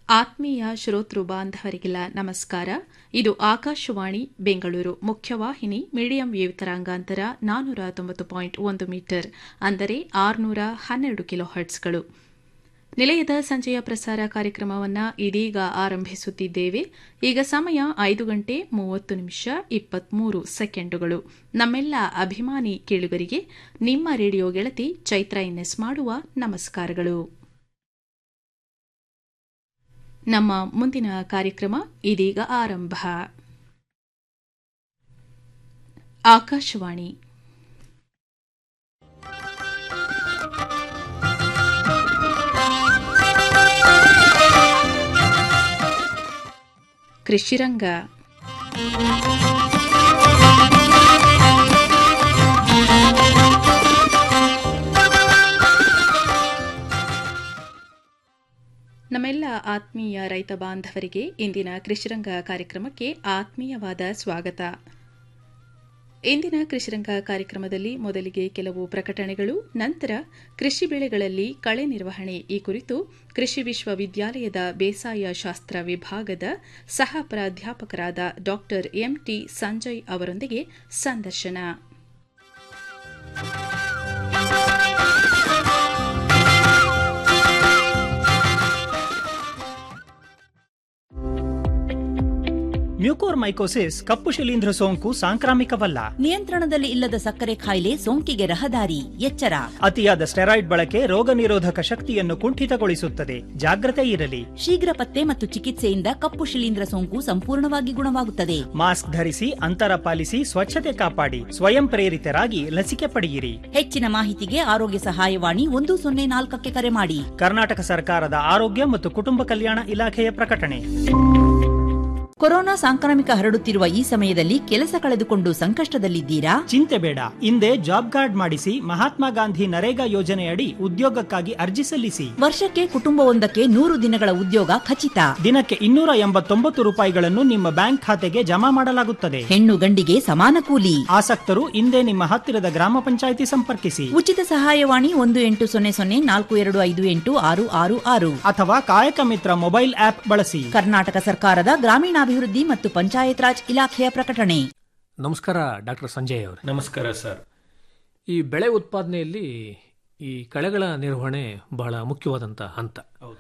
ಆತ್ಮೀಯ ಶ್ರೋತೃ ಬಾಂಧವರಿಗೆಲ್ಲ ನಮಸ್ಕಾರ ಇದು ಆಕಾಶವಾಣಿ ಬೆಂಗಳೂರು ಮುಖ್ಯವಾಹಿನಿ ಮೀಡಿಯಂ ವೇವ್ ತರಾಂಗಾಂತರ ನಾನ್ನೂರ ತೊಂಬತ್ತು ಪಾಯಿಂಟ್ ಒಂದು ಮೀಟರ್ ಅಂದರೆ ಆರುನೂರ ಹನ್ನೆರಡು ಕಿಲೋ ಹರ್ಟ್ಸ್ಗಳು ನಿಲಯದ ಸಂಜೆಯ ಪ್ರಸಾರ ಕಾರ್ಯಕ್ರಮವನ್ನು ಇದೀಗ ಆರಂಭಿಸುತ್ತಿದ್ದೇವೆ ಈಗ ಸಮಯ ಐದು ಗಂಟೆ ಮೂವತ್ತು ನಿಮಿಷ ಇಪ್ಪತ್ಮೂರು ಸೆಕೆಂಡುಗಳು ನಮ್ಮೆಲ್ಲ ಅಭಿಮಾನಿ ಕೇಳುಗರಿಗೆ ನಿಮ್ಮ ರೇಡಿಯೋ ಗೆಳತಿ ಚೈತ್ರ ಎನ್ಎಸ್ ಮಾಡುವ ನಮಸ್ಕಾರಗಳು ನಮ್ಮ ಮುಂದಿನ ಕಾರ್ಯಕ್ರಮ ಇದೀಗ ಆರಂಭ ಆಕಾಶವಾಣಿ ಕೃಷಿರಂಗ ನಮ್ಮೆಲ್ಲ ಆತ್ಮೀಯ ರೈತ ಬಾಂಧವರಿಗೆ ಇಂದಿನ ಕೃಷಿರಂಗ ಕಾರ್ಯಕ್ರಮಕ್ಕೆ ಆತ್ಮೀಯವಾದ ಸ್ವಾಗತ ಇಂದಿನ ಕೃಷಿರಂಗ ಕಾರ್ಯಕ್ರಮದಲ್ಲಿ ಮೊದಲಿಗೆ ಕೆಲವು ಪ್ರಕಟಣೆಗಳು ನಂತರ ಕೃಷಿ ಬೆಳೆಗಳಲ್ಲಿ ಕಳೆ ನಿರ್ವಹಣೆ ಈ ಕುರಿತು ಕೃಷಿ ವಿಶ್ವವಿದ್ಯಾಲಯದ ಬೇಸಾಯ ಶಾಸ್ತ್ರ ವಿಭಾಗದ ಸಹ ಪ್ರಾಧ್ಯಾಪಕರಾದ ಡಾ ಎಂಟಿ ಸಂಜಯ್ ಅವರೊಂದಿಗೆ ಸಂದರ್ಶನ ಮ್ಯೂಕೋರ್ಮೈಕೋಸಿಸ್ ಕಪ್ಪು ಶಿಲೀಂಧ್ರ ಸೋಂಕು ಸಾಂಕ್ರಾಮಿಕವಲ್ಲ ನಿಯಂತ್ರಣದಲ್ಲಿ ಇಲ್ಲದ ಸಕ್ಕರೆ ಕಾಯಿಲೆ ಸೋಂಕಿಗೆ ರಹದಾರಿ ಎಚ್ಚರ ಅತಿಯಾದ ಸ್ಟೆರಾಯ್ಡ್ ಬಳಕೆ ರೋಗ ನಿರೋಧಕ ಶಕ್ತಿಯನ್ನು ಕುಂಠಿತಗೊಳಿಸುತ್ತದೆ ಜಾಗ್ರತೆ ಇರಲಿ ಶೀಘ್ರ ಪತ್ತೆ ಮತ್ತು ಚಿಕಿತ್ಸೆಯಿಂದ ಕಪ್ಪು ಶಿಲೀಂಧ್ರ ಸೋಂಕು ಸಂಪೂರ್ಣವಾಗಿ ಗುಣವಾಗುತ್ತದೆ ಮಾಸ್ಕ್ ಧರಿಸಿ ಅಂತರ ಪಾಲಿಸಿ ಸ್ವಚ್ಛತೆ ಕಾಪಾಡಿ ಸ್ವಯಂ ಪ್ರೇರಿತರಾಗಿ ಲಸಿಕೆ ಪಡೆಯಿರಿ ಹೆಚ್ಚಿನ ಮಾಹಿತಿಗೆ ಆರೋಗ್ಯ ಸಹಾಯವಾಣಿ ಒಂದು ಸೊನ್ನೆ ನಾಲ್ಕಕ್ಕೆ ಕರೆ ಮಾಡಿ ಕರ್ನಾಟಕ ಸರ್ಕಾರದ ಆರೋಗ್ಯ ಮತ್ತು ಕುಟುಂಬ ಕಲ್ಯಾಣ ಇಲಾಖೆಯ ಪ್ರಕಟಣೆ ಕೊರೋನಾ ಸಾಂಕ್ರಾಮಿಕ ಹರಡುತ್ತಿರುವ ಈ ಸಮಯದಲ್ಲಿ ಕೆಲಸ ಕಳೆದುಕೊಂಡು ಸಂಕಷ್ಟದಲ್ಲಿದ್ದೀರಾ ಚಿಂತೆ ಬೇಡ ಹಿಂದೆ ಜಾಬ್ ಕಾರ್ಡ್ ಮಾಡಿಸಿ ಮಹಾತ್ಮ ಗಾಂಧಿ ನರೇಗಾ ಯೋಜನೆಯಡಿ ಉದ್ಯೋಗಕ್ಕಾಗಿ ಅರ್ಜಿ ಸಲ್ಲಿಸಿ ವರ್ಷಕ್ಕೆ ಕುಟುಂಬವೊಂದಕ್ಕೆ ನೂರು ದಿನಗಳ ಉದ್ಯೋಗ ಖಚಿತ ದಿನಕ್ಕೆ ಇನ್ನೂರ ಎಂಬತ್ತೊಂಬತ್ತು ರೂಪಾಯಿಗಳನ್ನು ನಿಮ್ಮ ಬ್ಯಾಂಕ್ ಖಾತೆಗೆ ಜಮಾ ಮಾಡಲಾಗುತ್ತದೆ ಹೆಣ್ಣು ಗಂಡಿಗೆ ಸಮಾನ ಕೂಲಿ ಆಸಕ್ತರು ಹಿಂದೆ ನಿಮ್ಮ ಹತ್ತಿರದ ಗ್ರಾಮ ಪಂಚಾಯಿತಿ ಸಂಪರ್ಕಿಸಿ ಉಚಿತ ಸಹಾಯವಾಣಿ ಒಂದು ಎಂಟು ಸೊನ್ನೆ ಸೊನ್ನೆ ನಾಲ್ಕು ಎರಡು ಐದು ಎಂಟು ಆರು ಆರು ಆರು ಅಥವಾ ಕಾಯಕ ಮಿತ್ರ ಮೊಬೈಲ್ ಆಪ್ ಬಳಸಿ ಕರ್ನಾಟಕ ಸರ್ಕಾರದ ಗ್ರಾಮೀಣಾಭಿವೃದ್ಧಿ ಮತ್ತು ಪಂಚಾಯತ್ ರಾಜ್ ಇಲಾಖೆಯ ಪ್ರಕಟಣೆ ನಮಸ್ಕಾರ ಡಾಕ್ಟರ್ ಸಂಜಯ್ ಅವರು ನಮಸ್ಕಾರ ಸರ್ ಈ ಬೆಳೆ ಉತ್ಪಾದನೆಯಲ್ಲಿ ಈ ಕಳೆಗಳ ನಿರ್ವಹಣೆ ಬಹಳ ಮುಖ್ಯವಾದಂಥ ಹಂತ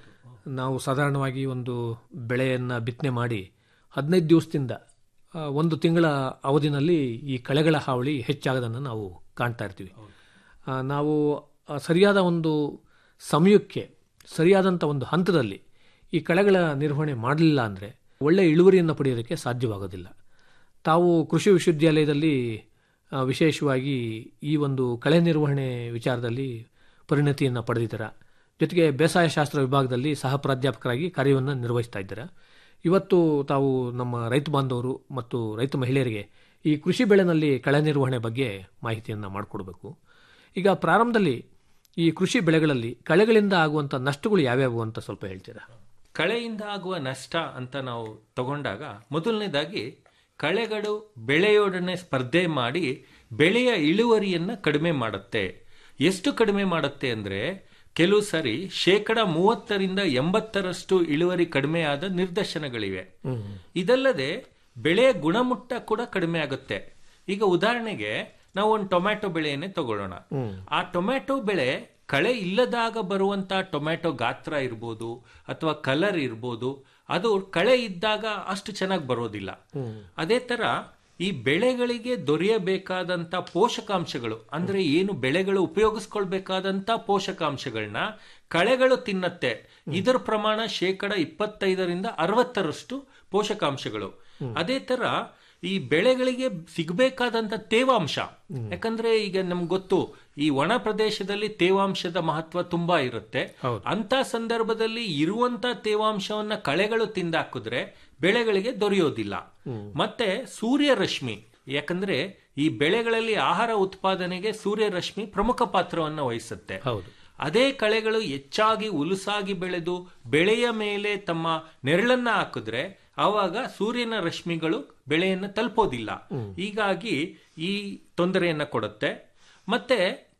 ನಾವು ಸಾಧಾರಣವಾಗಿ ಒಂದು ಬೆಳೆಯನ್ನು ಬಿತ್ತನೆ ಮಾಡಿ ಹದಿನೈದು ದಿವಸದಿಂದ ಆ, ಒಂದು ತಿಂಗಳ ಅವಧಿನಲ್ಲಿ ಈ ಕಳೆಗಳ ಹಾವಳಿ ಹೆಚ್ಚಾಗೋದನ್ನು ನಾವು ಕಾಣ್ತಾ ಇರ್ತೀವಿ ಆ, ನಾವು ಆ, ಸರಿಯಾದ ಒಂದು ಸಮಯಕ್ಕೆ ಸರಿಯಾದಂಥ ಒಂದು ಹಂತದಲ್ಲಿ ಈ ಕಳೆಗಳ ನಿರ್ವಹಣೆ ಮಾಡಲಿಲ್ಲ ಅಂದರೆ ಒಳ್ಳೆಯ ಇಳುವರಿಯನ್ನು ಪಡೆಯೋದಕ್ಕೆ ಸಾಧ್ಯವಾಗೋದಿಲ್ಲ ತಾವು ಕೃಷಿ ವಿಶ್ವವಿದ್ಯಾಲಯದಲ್ಲಿ ಆ, ವಿಶೇಷವಾಗಿ ಈ ಒಂದು ಕಳೆ ನಿರ್ವಹಣೆ ವಿಚಾರದಲ್ಲಿ ಪರಿಣತಿಯನ್ನು ಪಡೆದಿದ್ದೀರಾ ಜೊತೆಗೆ ಬೇಸಾಯ ಶಾಸ್ತ್ರ ವಿಭಾಗದಲ್ಲಿ ಸಹ ಪ್ರಾಧ್ಯಾಪಕರಾಗಿ ಕಾರ್ಯವನ್ನು ನಿರ್ವಹಿಸ್ತಾ ಇದ್ದೀರಾ ಇವತ್ತು ತಾವು ನಮ್ಮ ರೈತ ಬಾಂಧವರು ಮತ್ತು ರೈತ ಮಹಿಳೆಯರಿಗೆ ಈ ಕೃಷಿ ಬೆಳೆನಲ್ಲಿ ಕಳೆ ನಿರ್ವಹಣೆ ಬಗ್ಗೆ ಮಾಹಿತಿಯನ್ನು ಮಾಡಿಕೊಡ್ಬೇಕು ಈಗ ಪ್ರಾರಂಭದಲ್ಲಿ ಈ ಕೃಷಿ ಬೆಳೆಗಳಲ್ಲಿ ಕಳೆಗಳಿಂದ ಆಗುವಂಥ ನಷ್ಟಗಳು ಯಾವ್ಯಾವು ಅಂತ ಸ್ವಲ್ಪ ಹೇಳ್ತೀರಾ ಕಳೆಯಿಂದ ಆಗುವ ನಷ್ಟ ಅಂತ ನಾವು ತಗೊಂಡಾಗ ಮೊದಲನೇದಾಗಿ ಕಳೆಗಳು ಬೆಳೆಯೊಡನೆ ಸ್ಪರ್ಧೆ ಮಾಡಿ ಬೆಳೆಯ ಇಳುವರಿಯನ್ನ ಕಡಿಮೆ ಮಾಡುತ್ತೆ ಎಷ್ಟು ಕಡಿಮೆ ಮಾಡುತ್ತೆ ಅಂದ್ರೆ ಕೆಲವು ಸರಿ ಶೇಕಡ ಮೂವತ್ತರಿಂದ ಎಂಬತ್ತರಷ್ಟು ಇಳುವರಿ ಕಡಿಮೆ ಆದ ನಿದರ್ಶನಗಳಿವೆ ಇದಲ್ಲದೆ ಬೆಳೆಯ ಗುಣಮಟ್ಟ ಕೂಡ ಕಡಿಮೆ ಆಗುತ್ತೆ ಈಗ ಉದಾಹರಣೆಗೆ ನಾವು ಒಂದು ಟೊಮ್ಯಾಟೊ ಬೆಳೆಯನ್ನೇ ತಗೊಳ್ಳೋಣ ಆ ಟೊಮ್ಯಾಟೊ ಬೆಳೆ ಕಳೆ ಇಲ್ಲದಾಗ ಬರುವಂತ ಟೊಮ್ಯಾಟೊ ಗಾತ್ರ ಇರ್ಬೋದು ಅಥವಾ ಕಲರ್ ಇರ್ಬೋದು ಅದು ಕಳೆ ಇದ್ದಾಗ ಅಷ್ಟು ಚೆನ್ನಾಗಿ ಬರೋದಿಲ್ಲ ಅದೇ ತರ ಈ ಬೆಳೆಗಳಿಗೆ ದೊರೆಯಬೇಕಾದಂತ ಪೋಷಕಾಂಶಗಳು ಅಂದ್ರೆ ಏನು ಬೆಳೆಗಳು ಉಪಯೋಗಿಸ್ಕೊಳ್ಬೇಕಾದಂತ ಪೋಷಕಾಂಶಗಳನ್ನ ಕಳೆಗಳು ತಿನ್ನತ್ತೆ ಇದರ ಪ್ರಮಾಣ ಶೇಕಡ ಇಪ್ಪತ್ತೈದರಿಂದ ಅರವತ್ತರಷ್ಟು ಪೋಷಕಾಂಶಗಳು ಅದೇ ತರ ಈ ಬೆಳೆಗಳಿಗೆ ಸಿಗಬೇಕಾದಂತ ತೇವಾಂಶ ಯಾಕಂದ್ರೆ ಈಗ ನಮ್ಗೆ ಗೊತ್ತು ಈ ಒಣ ಪ್ರದೇಶದಲ್ಲಿ ತೇವಾಂಶದ ಮಹತ್ವ ತುಂಬಾ ಇರುತ್ತೆ ಅಂತ ಸಂದರ್ಭದಲ್ಲಿ ಇರುವಂತ ತೇವಾಂಶವನ್ನ ಕಳೆಗಳು ತಿಂದಾಕಿದ್ರೆ ಬೆಳೆಗಳಿಗೆ ದೊರೆಯೋದಿಲ್ಲ ಮತ್ತೆ ಸೂರ್ಯ ರಶ್ಮಿ ಯಾಕಂದ್ರೆ ಈ ಬೆಳೆಗಳಲ್ಲಿ ಆಹಾರ ಉತ್ಪಾದನೆಗೆ ಸೂರ್ಯ ರಶ್ಮಿ ಪ್ರಮುಖ ಪಾತ್ರವನ್ನ ವಹಿಸುತ್ತೆ ಹೌದು ಅದೇ ಕಳೆಗಳು ಹೆಚ್ಚಾಗಿ ಉಲುಸಾಗಿ ಬೆಳೆದು ಬೆಳೆಯ ಮೇಲೆ ತಮ್ಮ ನೆರಳನ್ನ ಹಾಕಿದ್ರೆ ಆವಾಗ ಸೂರ್ಯನ ರಶ್ಮಿಗಳು ಬೆಳೆಯನ್ನು ತಲುಪೋದಿಲ್ಲ ಹೀಗಾಗಿ ಈ ತೊಂದರೆಯನ್ನ ಕೊಡುತ್ತೆ ಮತ್ತೆ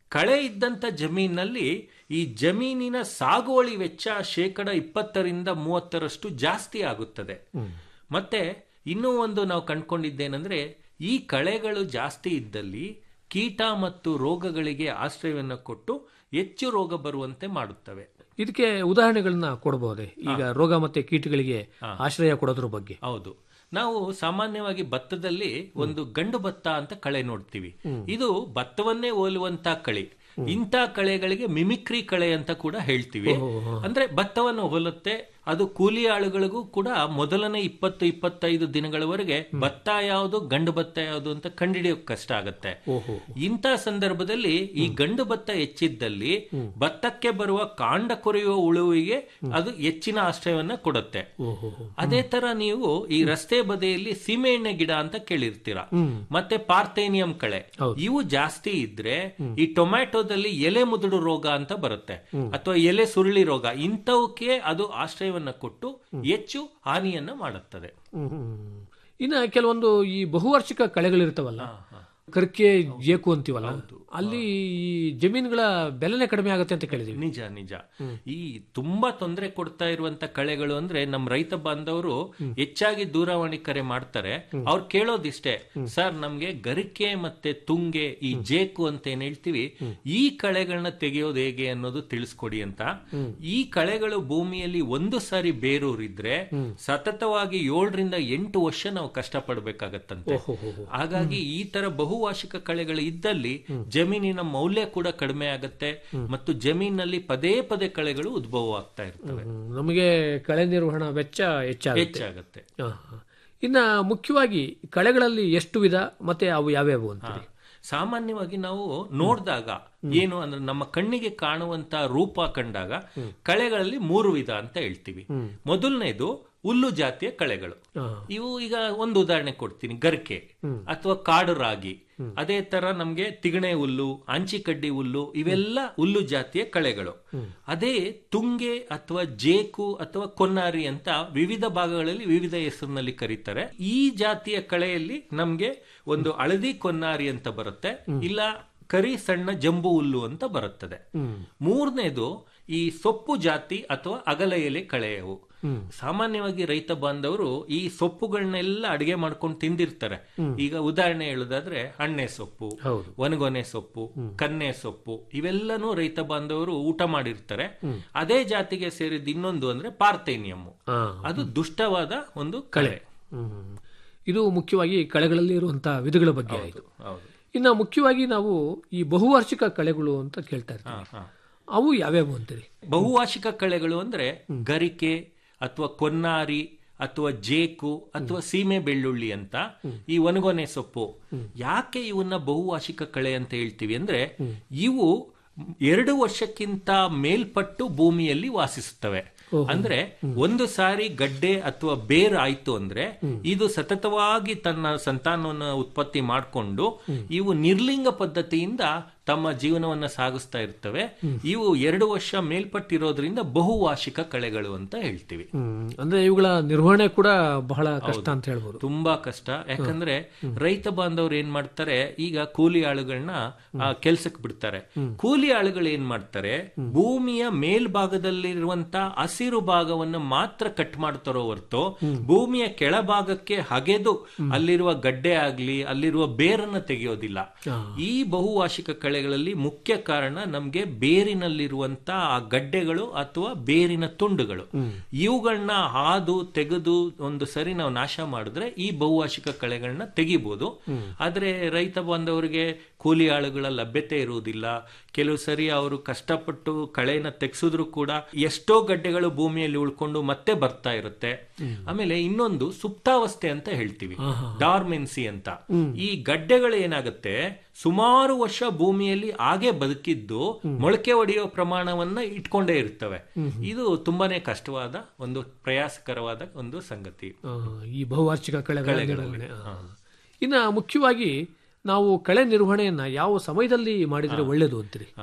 ಕಳೆ ಇದ್ದಂತ ಜಮೀನಲ್ಲಿ ಈ ಜಮೀನಿನ ಸಾಗುವಳಿ ವೆಚ್ಚ ಶೇಕಡ ಇಪ್ಪತ್ತರಿಂದ ಮೂವತ್ತರಷ್ಟು ಜಾಸ್ತಿ ಆಗುತ್ತದೆ ಮತ್ತೆ ಇನ್ನೂ ಒಂದು ನಾವು ಕಂಡ್ಕೊಂಡಿದ್ದೇನೆಂದ್ರೆ ಈ ಕಳೆಗಳು ಜಾಸ್ತಿ ಇದ್ದಲ್ಲಿ ಕೀಟ ಮತ್ತು ರೋಗಗಳಿಗೆ ಆಶ್ರಯವನ್ನು ಕೊಟ್ಟು ಹೆಚ್ಚು ರೋಗ ಬರುವಂತೆ ಮಾಡುತ್ತವೆ ಇದಕ್ಕೆ ಉದಾಹರಣೆಗಳನ್ನ ಕೊಡಬಹುದೇ ಈಗ ರೋಗ ಮತ್ತೆ ಕೀಟಗಳಿಗೆ ಆಶ್ರಯ ಕೊಡೋದ್ರ ಬಗ್ಗೆ ಹೌದು ನಾವು ಸಾಮಾನ್ಯವಾಗಿ ಭತ್ತದಲ್ಲಿ ಒಂದು ಗಂಡು ಭತ್ತ ಅಂತ ಕಳೆ ನೋಡ್ತೀವಿ ಇದು ಭತ್ತವನ್ನೇ ಹೋಲುವಂತ ಕಳೆ ಇಂಥ ಕಳೆಗಳಿಗೆ ಮಿಮಿಕ್ರಿ ಕಳೆ ಅಂತ ಕೂಡ ಹೇಳ್ತೀವಿ ಅಂದ್ರೆ ಭತ್ತವನ್ನು ಹೋಲುತ್ತೆ ಅದು ಕೂಲಿ ಆಳುಗಳಿಗೂ ಕೂಡ ಮೊದಲನೇ ಇಪ್ಪತ್ತು ಇಪ್ಪತ್ತೈದು ದಿನಗಳವರೆಗೆ ಭತ್ತ ಯಾವುದು ಗಂಡು ಭತ್ತ ಯಾವುದು ಅಂತ ಕಂಡುಹಿಡಿಯೋಕ್ ಕಷ್ಟ ಆಗತ್ತೆ ಇಂಥ ಸಂದರ್ಭದಲ್ಲಿ ಈ ಗಂಡು ಭತ್ತ ಹೆಚ್ಚಿದ್ದಲ್ಲಿ ಭತ್ತಕ್ಕೆ ಬರುವ ಕಾಂಡ ಕೊರೆಯುವ ಉಳುವಿಗೆ ಅದು ಹೆಚ್ಚಿನ ಆಶ್ರಯವನ್ನ ಕೊಡುತ್ತೆ ಅದೇ ತರ ನೀವು ಈ ರಸ್ತೆ ಬದಿಯಲ್ಲಿ ಸೀಮೆಎಣ್ಣೆ ಗಿಡ ಅಂತ ಕೇಳಿರ್ತೀರ ಮತ್ತೆ ಪಾರ್ಥೇನಿಯಂ ಕಳೆ ಇವು ಜಾಸ್ತಿ ಇದ್ರೆ ಈ ಟೊಮ್ಯಾಟೋದಲ್ಲಿ ಎಲೆ ಮುದುಡು ರೋಗ ಅಂತ ಬರುತ್ತೆ ಅಥವಾ ಎಲೆ ಸುರುಳಿ ರೋಗ ಇಂಥವಕ್ಕೆ ಅದು ಆಶ್ರಯವನ್ನ ಕೊಟ್ಟು ಹೆಚ್ಚು ಹಾನಿಯನ್ನ ಮಾಡುತ್ತದೆ ಇನ್ನ ಕೆಲವೊಂದು ಈ ಬಹುವಾರ್ಷಿಕ ಕಳೆಗಳಿರ್ತಾವಲ್ಲ ಕರ್ಕೆ ಜೇಕು ಅಂತೀವಲ್ಲ ಅಲ್ಲಿ ಈ ಜಮೀನುಗಳ ಬೆಲೆನೇ ಕಡಿಮೆ ಆಗುತ್ತೆ ಅಂತ ಕೇಳಿದೀವಿ ನಿಜ ನಿಜ ಈ ತುಂಬಾ ತೊಂದರೆ ಕೊಡ್ತಾ ಇರುವಂತ ಕಳೆಗಳು ಅಂದ್ರೆ ನಮ್ ರೈತ ಬಾಂಧವರು ಹೆಚ್ಚಾಗಿ ದೂರವಾಣಿ ಕರೆ ಮಾಡ್ತಾರೆ ಅವ್ರು ಕೇಳೋದಿಷ್ಟೇ ಸರ್ ನಮ್ಗೆ ಗರಿಕೆ ಮತ್ತೆ ತುಂಗೆ ಈ ಜೇಕು ಅಂತ ಏನ್ ಹೇಳ್ತೀವಿ ಈ ಕಳೆಗಳನ್ನ ತೆಗೆಯೋದು ಹೇಗೆ ಅನ್ನೋದು ತಿಳಿಸ್ಕೊಡಿ ಅಂತ ಈ ಕಳೆಗಳು ಭೂಮಿಯಲ್ಲಿ ಒಂದು ಸಾರಿ ಬೇರೂರಿದ್ರೆ ಸತತವಾಗಿ ಏಳರಿಂದ ಎಂಟು ವರ್ಷ ನಾವು ಕಷ್ಟಪಡ್ಬೇಕಾಗತ್ತಂತೆ ಹಾಗಾಗಿ ಈ ತರ ಬಹುವಾರ್ಷಿಕ ಕಳೆಗಳು ಇದ್ದಲ್ಲಿ ಜಮೀನಿನ ಮೌಲ್ಯ ಕೂಡ ಕಡಿಮೆ ಆಗತ್ತೆ ಮತ್ತು ಜಮೀನಲ್ಲಿ ಪದೇ ಪದೇ ಕಳೆಗಳು ಉದ್ಭವ ಆಗ್ತಾ ಇರ್ತವೆ ಹ್ಮ್. ನಮಗೆ ಕಳೆ ನಿರ್ವಹಣಾ ವೆಚ್ಚ ಹೆಚ್ಚಾಗುತ್ತೆ ಹೆಚ್ಚಾಗತ್ತೆ ಹಾ, ಹಾ. ಇನ್ನ ಮುಖ್ಯವಾಗಿ ಕಳೆಗಳಲ್ಲಿ ಎಷ್ಟು ವಿಧ ಮತ್ತೆ ಅವು ಯಾವ್ಯಾವು ಅಂತೀರಿ ಸಾಮಾನ್ಯವಾಗಿ ನಾವು ನೋಡಿದಾಗ ಏನು ಅಂದ್ರೆ ನಮ್ಮ ಕಣ್ಣಿಗೆ ಕಾಣುವಂತ ರೂಪ ಕಂಡಾಗ ಕಳೆಗಳಲ್ಲಿ ಮೂರು ವಿಧ ಅಂತ ಹೇಳ್ತೀವಿ ಮೊದಲನೇದು ಹುಲ್ಲು ಜಾತಿಯ ಕಳೆಗಳು ಇವು ಈಗ ಒಂದು ಉದಾಹರಣೆ ಕೊಡ್ತೀನಿ ಗರ್ಕೆ ಅಥವಾ ಕಾಡು ರಾಗಿ ಅದೇ ತರ ನಮ್ಗೆ ತಿಗಣೆ ಹುಲ್ಲು ಅಂಚಿಕಡ್ಡಿ ಹುಲ್ಲು ಇವೆಲ್ಲ ಹುಲ್ಲು ಜಾತಿಯ ಕಳೆಗಳು ಅದೇ ತುಂಗೆ ಅಥವಾ ಜೇಕು ಅಥವಾ ಕೊನ್ನಾರಿ ಅಂತ ವಿವಿಧ ಭಾಗಗಳಲ್ಲಿ ವಿವಿಧ ಹೆಸರಿನಲ್ಲಿ ಕರೀತಾರೆ ಈ ಜಾತಿಯ ಕಳೆಯಲ್ಲಿ ನಮ್ಗೆ ಒಂದು ಹಳದಿ ಕೊನ್ನಾರಿ ಅಂತ ಬರುತ್ತೆ ಇಲ್ಲ ಕರಿ ಸಣ್ಣ ಜಂಬು ಹುಲ್ಲು ಅಂತ ಬರುತ್ತದೆ ಮೂರನೇದು ಈ ಸೊಪ್ಪು ಜಾತಿ ಅಥವಾ ಅಗಲ ಎಲೆ ಕಳೆಯವು ಸಾಮಾನ್ಯವಾಗಿ ರೈತ ಬಾಂಧವರು ಈ ಸೊಪ್ಪುಗಳನ್ನೆಲ್ಲ ಅಡಿಗೆ ಮಾಡ್ಕೊಂಡು ತಿಂದಿರ್ತಾರೆ ಈಗ ಉದಾಹರಣೆ ಹೇಳುದಾದ್ರೆ ಅಣ್ಣೆ ಸೊಪ್ಪು ಒಣಗೊನೆ ಸೊಪ್ಪು ಕನ್ನೆ ಸೊಪ್ಪು ಇವೆಲ್ಲನೂ ರೈತ ಬಾಂಧವರು ಊಟ ಮಾಡಿರ್ತಾರೆ ಅದೇ ಜಾತಿಗೆ ಸೇರಿದ ಇನ್ನೊಂದು ಅಂದ್ರೆ ಪಾರ್ಥೇನಿಯಂ ಅದು ದುಷ್ಟವಾದ ಒಂದು ಕಳೆ ಹ್ಮ್. ಇದು ಮುಖ್ಯವಾಗಿ ಕಳೆಗಳಲ್ಲಿ ಇರುವಂತಹ ವಿಧಗಳ ಬಗ್ಗೆ ಆಯಿತು ಹೌದು ಇನ್ನು ಮುಖ್ಯವಾಗಿ ನಾವು ಈ ಬಹುವಾರ್ಷಿಕ ಕಳೆಗಳು ಅಂತ ಕೇಳ್ತಾ ಇರ್ತೀವಿ ಹಾ. ಅವು ಯಾವ್ಯಾವು ಅಂತೀರಿ ಬಹುವಾರ್ಷಿಕ ಕಳೆಗಳು ಅಂದ್ರೆ ಗರಿಕೆ ಅಥವಾ ಕೊನ್ನಾರಿ ಅಥವಾ ಜೇಕು ಅಥವಾ ಸೀಮೆ ಬೆಳ್ಳುಳ್ಳಿ ಅಂತ ಈ ಒಣಗೊನೆ ಸೊಪ್ಪು ಯಾಕೆ ಇವನ್ನ ಬಹುವಾರ್ಷಿಕ ಕಳೆ ಅಂತ ಹೇಳ್ತೀವಿ ಅಂದ್ರೆ ಇವು ಎರಡು ವರ್ಷಕ್ಕಿಂತ ಮೇಲ್ಪಟ್ಟು ಭೂಮಿಯಲ್ಲಿ ವಾಸಿಸುತ್ತವೆ ಅಂದ್ರೆ ಒಂದು ಸಾರಿ ಗಡ್ಡೆ ಅಥವಾ ಬೇರ್ ಆಯ್ತು ಅಂದ್ರೆ ಇದು ಸತತವಾಗಿ ತನ್ನ ಸಂತಾನವನ್ನು ಉತ್ಪತ್ತಿ ಮಾಡಿಕೊಂಡು ಇವು ನಿರ್ಲಿಂಗ ಪದ್ಧತಿಯಿಂದ ತಮ್ಮ ಜೀವನವನ್ನ ಸಾಗಿಸ್ತಾ ಇರ್ತವೆ ಇವು ಎರಡು ವರ್ಷ ಮೇಲ್ಪಟ್ಟಿರೋದ್ರಿಂದ ಬಹುವಾರ್ಷಿಕ ಕಳೆಗಳು ಅಂತ ಹೇಳ್ತೀವಿ ಹ್ಮ್. ಅಂದ್ರೆ ಇವುಗಳ ನಿರ್ವಹಣೆ ಕೂಡ ಬಹಳ ಕಷ್ಟ ಅಂತ ಹೇಳ್ಬೋದು ತುಂಬಾ ಕಷ್ಟ ಯಾಕಂದ್ರೆ ರೈತ ಬಾಂಧವ್ರು ಏನ್ ಮಾಡ್ತಾರೆ ಈಗ ಕೂಲಿ ಆಳುಗಳನ್ನ ಕೆಲ್ಸಕ್ಕೆ ಬಿಡ್ತಾರೆ ಕೂಲಿ ಆಳುಗಳು ಏನ್ ಮಾಡ್ತಾರೆ ಭೂಮಿಯ ಮೇಲ್ಭಾಗದಲ್ಲಿರುವಂತ ಹಸಿರು ಭಾಗವನ್ನು ಮಾತ್ರ ಕಟ್ ಮಾಡ್ತಾರೋ ಹೊರತು ಭೂಮಿಯ ಕೆಳಭಾಗಕ್ಕೆ ಹಗೆದು ಅಲ್ಲಿರುವ ಗಡ್ಡೆ ಆಗ್ಲಿ ಅಲ್ಲಿರುವ ಬೇರನ್ನ ತೆಗೆಯೋದಿಲ್ಲ ಈ ಬಹುವಾರ್ಷಿಕ ಕಳೆಗಳಲ್ಲಿ ಮುಖ್ಯ ಕಾರಣ ನಮ್ಗೆ ಬೇರಿನಲ್ಲಿರುವಂತ ಆ ಗಡ್ಡೆಗಳು ಅಥವಾ ಬೇರಿನ ತುಂಡುಗಳು ಇವುಗಳನ್ನ ಹಾದು ತೆಗೆದು ಒಂದು ಸರಿ ನಾವು ನಾಶ ಮಾಡಿದ್ರೆ ಈ ಬಹುವಾರ್ಷಿಕ ಕಳೆಗಳನ್ನ ತೆಗಿಬಹುದು ಆದ್ರೆ ರೈತ ಬಾಂಧವರಿಗೆ ಕೂಲಿ ಆಳುಗಳ ಲಭ್ಯತೆ ಇರುವುದಿಲ್ಲ ಕೆಲವು ಸರಿ ಅವರು ಕಷ್ಟಪಟ್ಟು ಕಳೆನ ತೆಗೆಸಿದ್ರು ಕೂಡ ಎಷ್ಟೋ ಗಡ್ಡೆಗಳು ಭೂಮಿಯಲ್ಲಿ ಉಳ್ಕೊಂಡು ಮತ್ತೆ ಬರ್ತಾ ಇರುತ್ತೆ ಆಮೇಲೆ ಇನ್ನೊಂದು ಸುಪ್ತಾವಸ್ಥೆ ಅಂತ ಹೇಳ್ತೀವಿ ಡಾರ್ಮೆನ್ಸಿ ಅಂತ ಈ ಗಡ್ಡೆಗಳು ಏನಾಗುತ್ತೆ ಸುಮಾರು ವರ್ಷ ಭೂಮಿಯಲ್ಲಿ ಹಾಗೆ ಬದುಕಿದ್ದು ಮೊಳಕೆ ಹೊಡೆಯೋ ಪ್ರಮಾಣವನ್ನ ಇಟ್ಕೊಂಡೇ ಇರ್ತವೆ ಇದು ತುಂಬಾನೇ ಕಷ್ಟವಾದ ಒಂದು ಪ್ರಯಾಸಕರವಾದ ಒಂದು ಸಂಗತಿ ಆ, ಈ ಬಹುವಾರ್ಷಿಕ ಕಳೆಗಳ ನಿರ್ವಹಣೆ ಆ. ಇನ್ನ ಮುಖ್ಯವಾಗಿ ನಾವು ಕಳೆ ನಿರ್ವಹಣೆಯನ್ನ ಯಾವ ಸಮಯದಲ್ಲಿ ಮಾಡಿದ್ರೆ ಒಳ್ಳೇದು ಅಂತೀರಿ ಹಾ.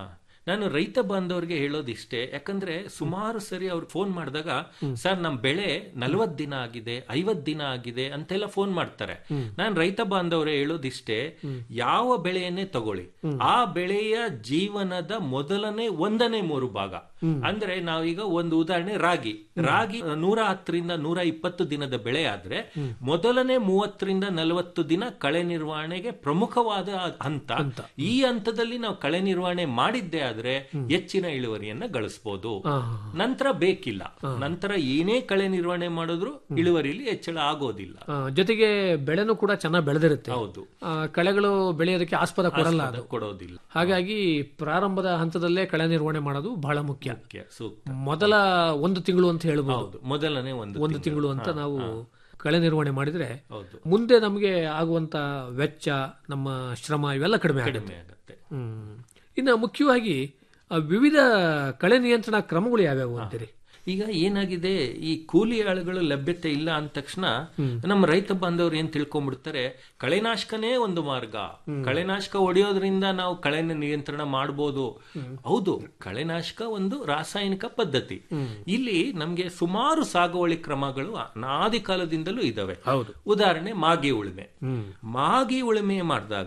ನಾನು ರೈತ ಬಾಂಧವರಿಗೆ ಹೇಳೋದಿಷ್ಟೇ ಯಾಕಂದ್ರೆ ಸುಮಾರು ಸರಿ ಅವ್ರು ಫೋನ್ ಮಾಡಿದಾಗ ಸರ್ ನಮ್ ಬೆಳೆ ನಲವತ್ ದಿನ ಆಗಿದೆ ಐವತ್ ದಿನ ಆಗಿದೆ ಅಂತೆಲ್ಲ ಫೋನ್ ಮಾಡ್ತಾರೆ ನಾನು ರೈತ ಬಾಂಧವರೇ ಹೇಳೋದಿಷ್ಟೇ ಯಾವ ಬೆಳೆಯನ್ನೇ ತಗೊಳ್ಳಿ ಆ ಬೆಳೆಯ ಜೀವನದ ಮೊದಲನೇ ಒಂದನೇ ಮೂರು ಭಾಗ ಅಂದ್ರೆ ನಾವೀಗ ಒಂದು ಉದಾಹರಣೆ ರಾಗಿ ರಾಗಿ ನೂರ ಹತ್ತರಿಂದ ನೂರ ಇಪ್ಪತ್ತು ದಿನದ ಬೆಳೆ ಆದ್ರೆ ಮೊದಲನೇ ಮೂವತ್ತರಿಂದ ನಲವತ್ತು ದಿನ ಕಳೆ ನಿರ್ವಹಣೆಗೆ ಪ್ರಮುಖವಾದ ಹಂತ ಈ ಹಂತದಲ್ಲಿ ನಾವು ಕಳೆ ನಿರ್ವಹಣೆ ಮಾಡಿದ್ದೇ ಆದ್ರೆ ಹೆಚ್ಚಿನ ಇಳುವರಿಯನ್ನ ಗಳಿಸಬಹುದು ನಂತರ ಬೇಕಿಲ್ಲ ನಂತರ ಏನೇ ಕಳೆ ನಿರ್ವಹಣೆ ಮಾಡಿದ್ರು ಇಳುವರಿಲಿ ಹೆಚ್ಚಳ ಆಗೋದಿಲ್ಲ ಆ, ಜೊತೆಗೆ ಬೆಳೆನೂ ಕೂಡ ಚೆನ್ನಾಗಿ ಬೆಳೆದಿರುತ್ತೆ ಹೌದು ಆ, ಕಳೆಗಳು ಬೆಳೆಯೋದಕ್ಕೆ ಆಸ್ಪದ ಕೊಡಲ್ಲ ಅದು ಅದು ಕೊಡೋದಿಲ್ಲ ಹಾಗಾಗಿ ಪ್ರಾರಂಭದ ಹಂತದಲ್ಲೇ ಕಳೆ ನಿರ್ವಹಣೆ ಮಾಡೋದು ಬಹಳ ಮುಖ್ಯ ಮುಖ್ಯ ಸೂಕ್ತ ಮೊದಲ ಒಂದು ತಿಂಗಳು ಅಂತ ಹೇಳ್ಬೋದು ಹೌದು ಮೊದಲನೇ ಒಂದು ಒಂದು ತಿಂಗಳು ಅಂತ ನಾವು ಕಳೆ ನಿರ್ವಹಣೆ ಮಾಡಿದ್ರೆ ಹೌದು ಮುಂದೆ ನಮಗೆ ಆಗುವಂತ ವೆಚ್ಚ ನಮ್ಮ ಶ್ರಮ ಇವೆಲ್ಲ ಕಡಿಮೆ ಆಗುತ್ತೆ ಕಡಿಮೆ ಆಗುತ್ತೆ ಹ್ಮ್. ಇನ್ನು ಮುಖ್ಯವಾಗಿ ಆ ವಿವಿಧ ಕಳೆ ನಿಯಂತ್ರಣ ಕ್ರಮಗಳು ಯಾವ್ಯಾವು ಅಂತೀರಿ ಈಗ ಏನಾಗಿದೆ ಈ ಕೂಲಿ ಆಳುಗಳು ಲಭ್ಯತೆ ಇಲ್ಲ ಅಂದ ತಕ್ಷಣ ನಮ್ಮ ರೈತ ಬಾಂಧವರು ಏನ್ ತಿಳ್ಕೊಂಡ್ಬಿಡ್ತಾರೆ ಕಳೆನಾಶಕನೇ ಒಂದು ಮಾರ್ಗ ಕಳೆನಾಶಕ ಹೊಡೆಯೋದ್ರಿಂದ ನಾವು ಕಳೆನ ನಿಯಂತ್ರಣ ಮಾಡಬಹುದು ಹೌದು ಕಳೆನಾಶಕ ಒಂದು ರಾಸಾಯನಿಕ ಪದ್ಧತಿ ಇಲ್ಲಿ ನಮ್ಗೆ ಸುಮಾರು ಸಾಗುವಳಿ ಕ್ರಮಗಳು ಅನಾದಿ ಕಾಲದಿಂದಲೂ ಇದಾವೆ ಹೌದು ಉದಾಹರಣೆ ಮಾಗಿ ಉಳುಮೆ ಮಾಗಿ ಉಳುಮೆ ಮಾಡಿದಾಗ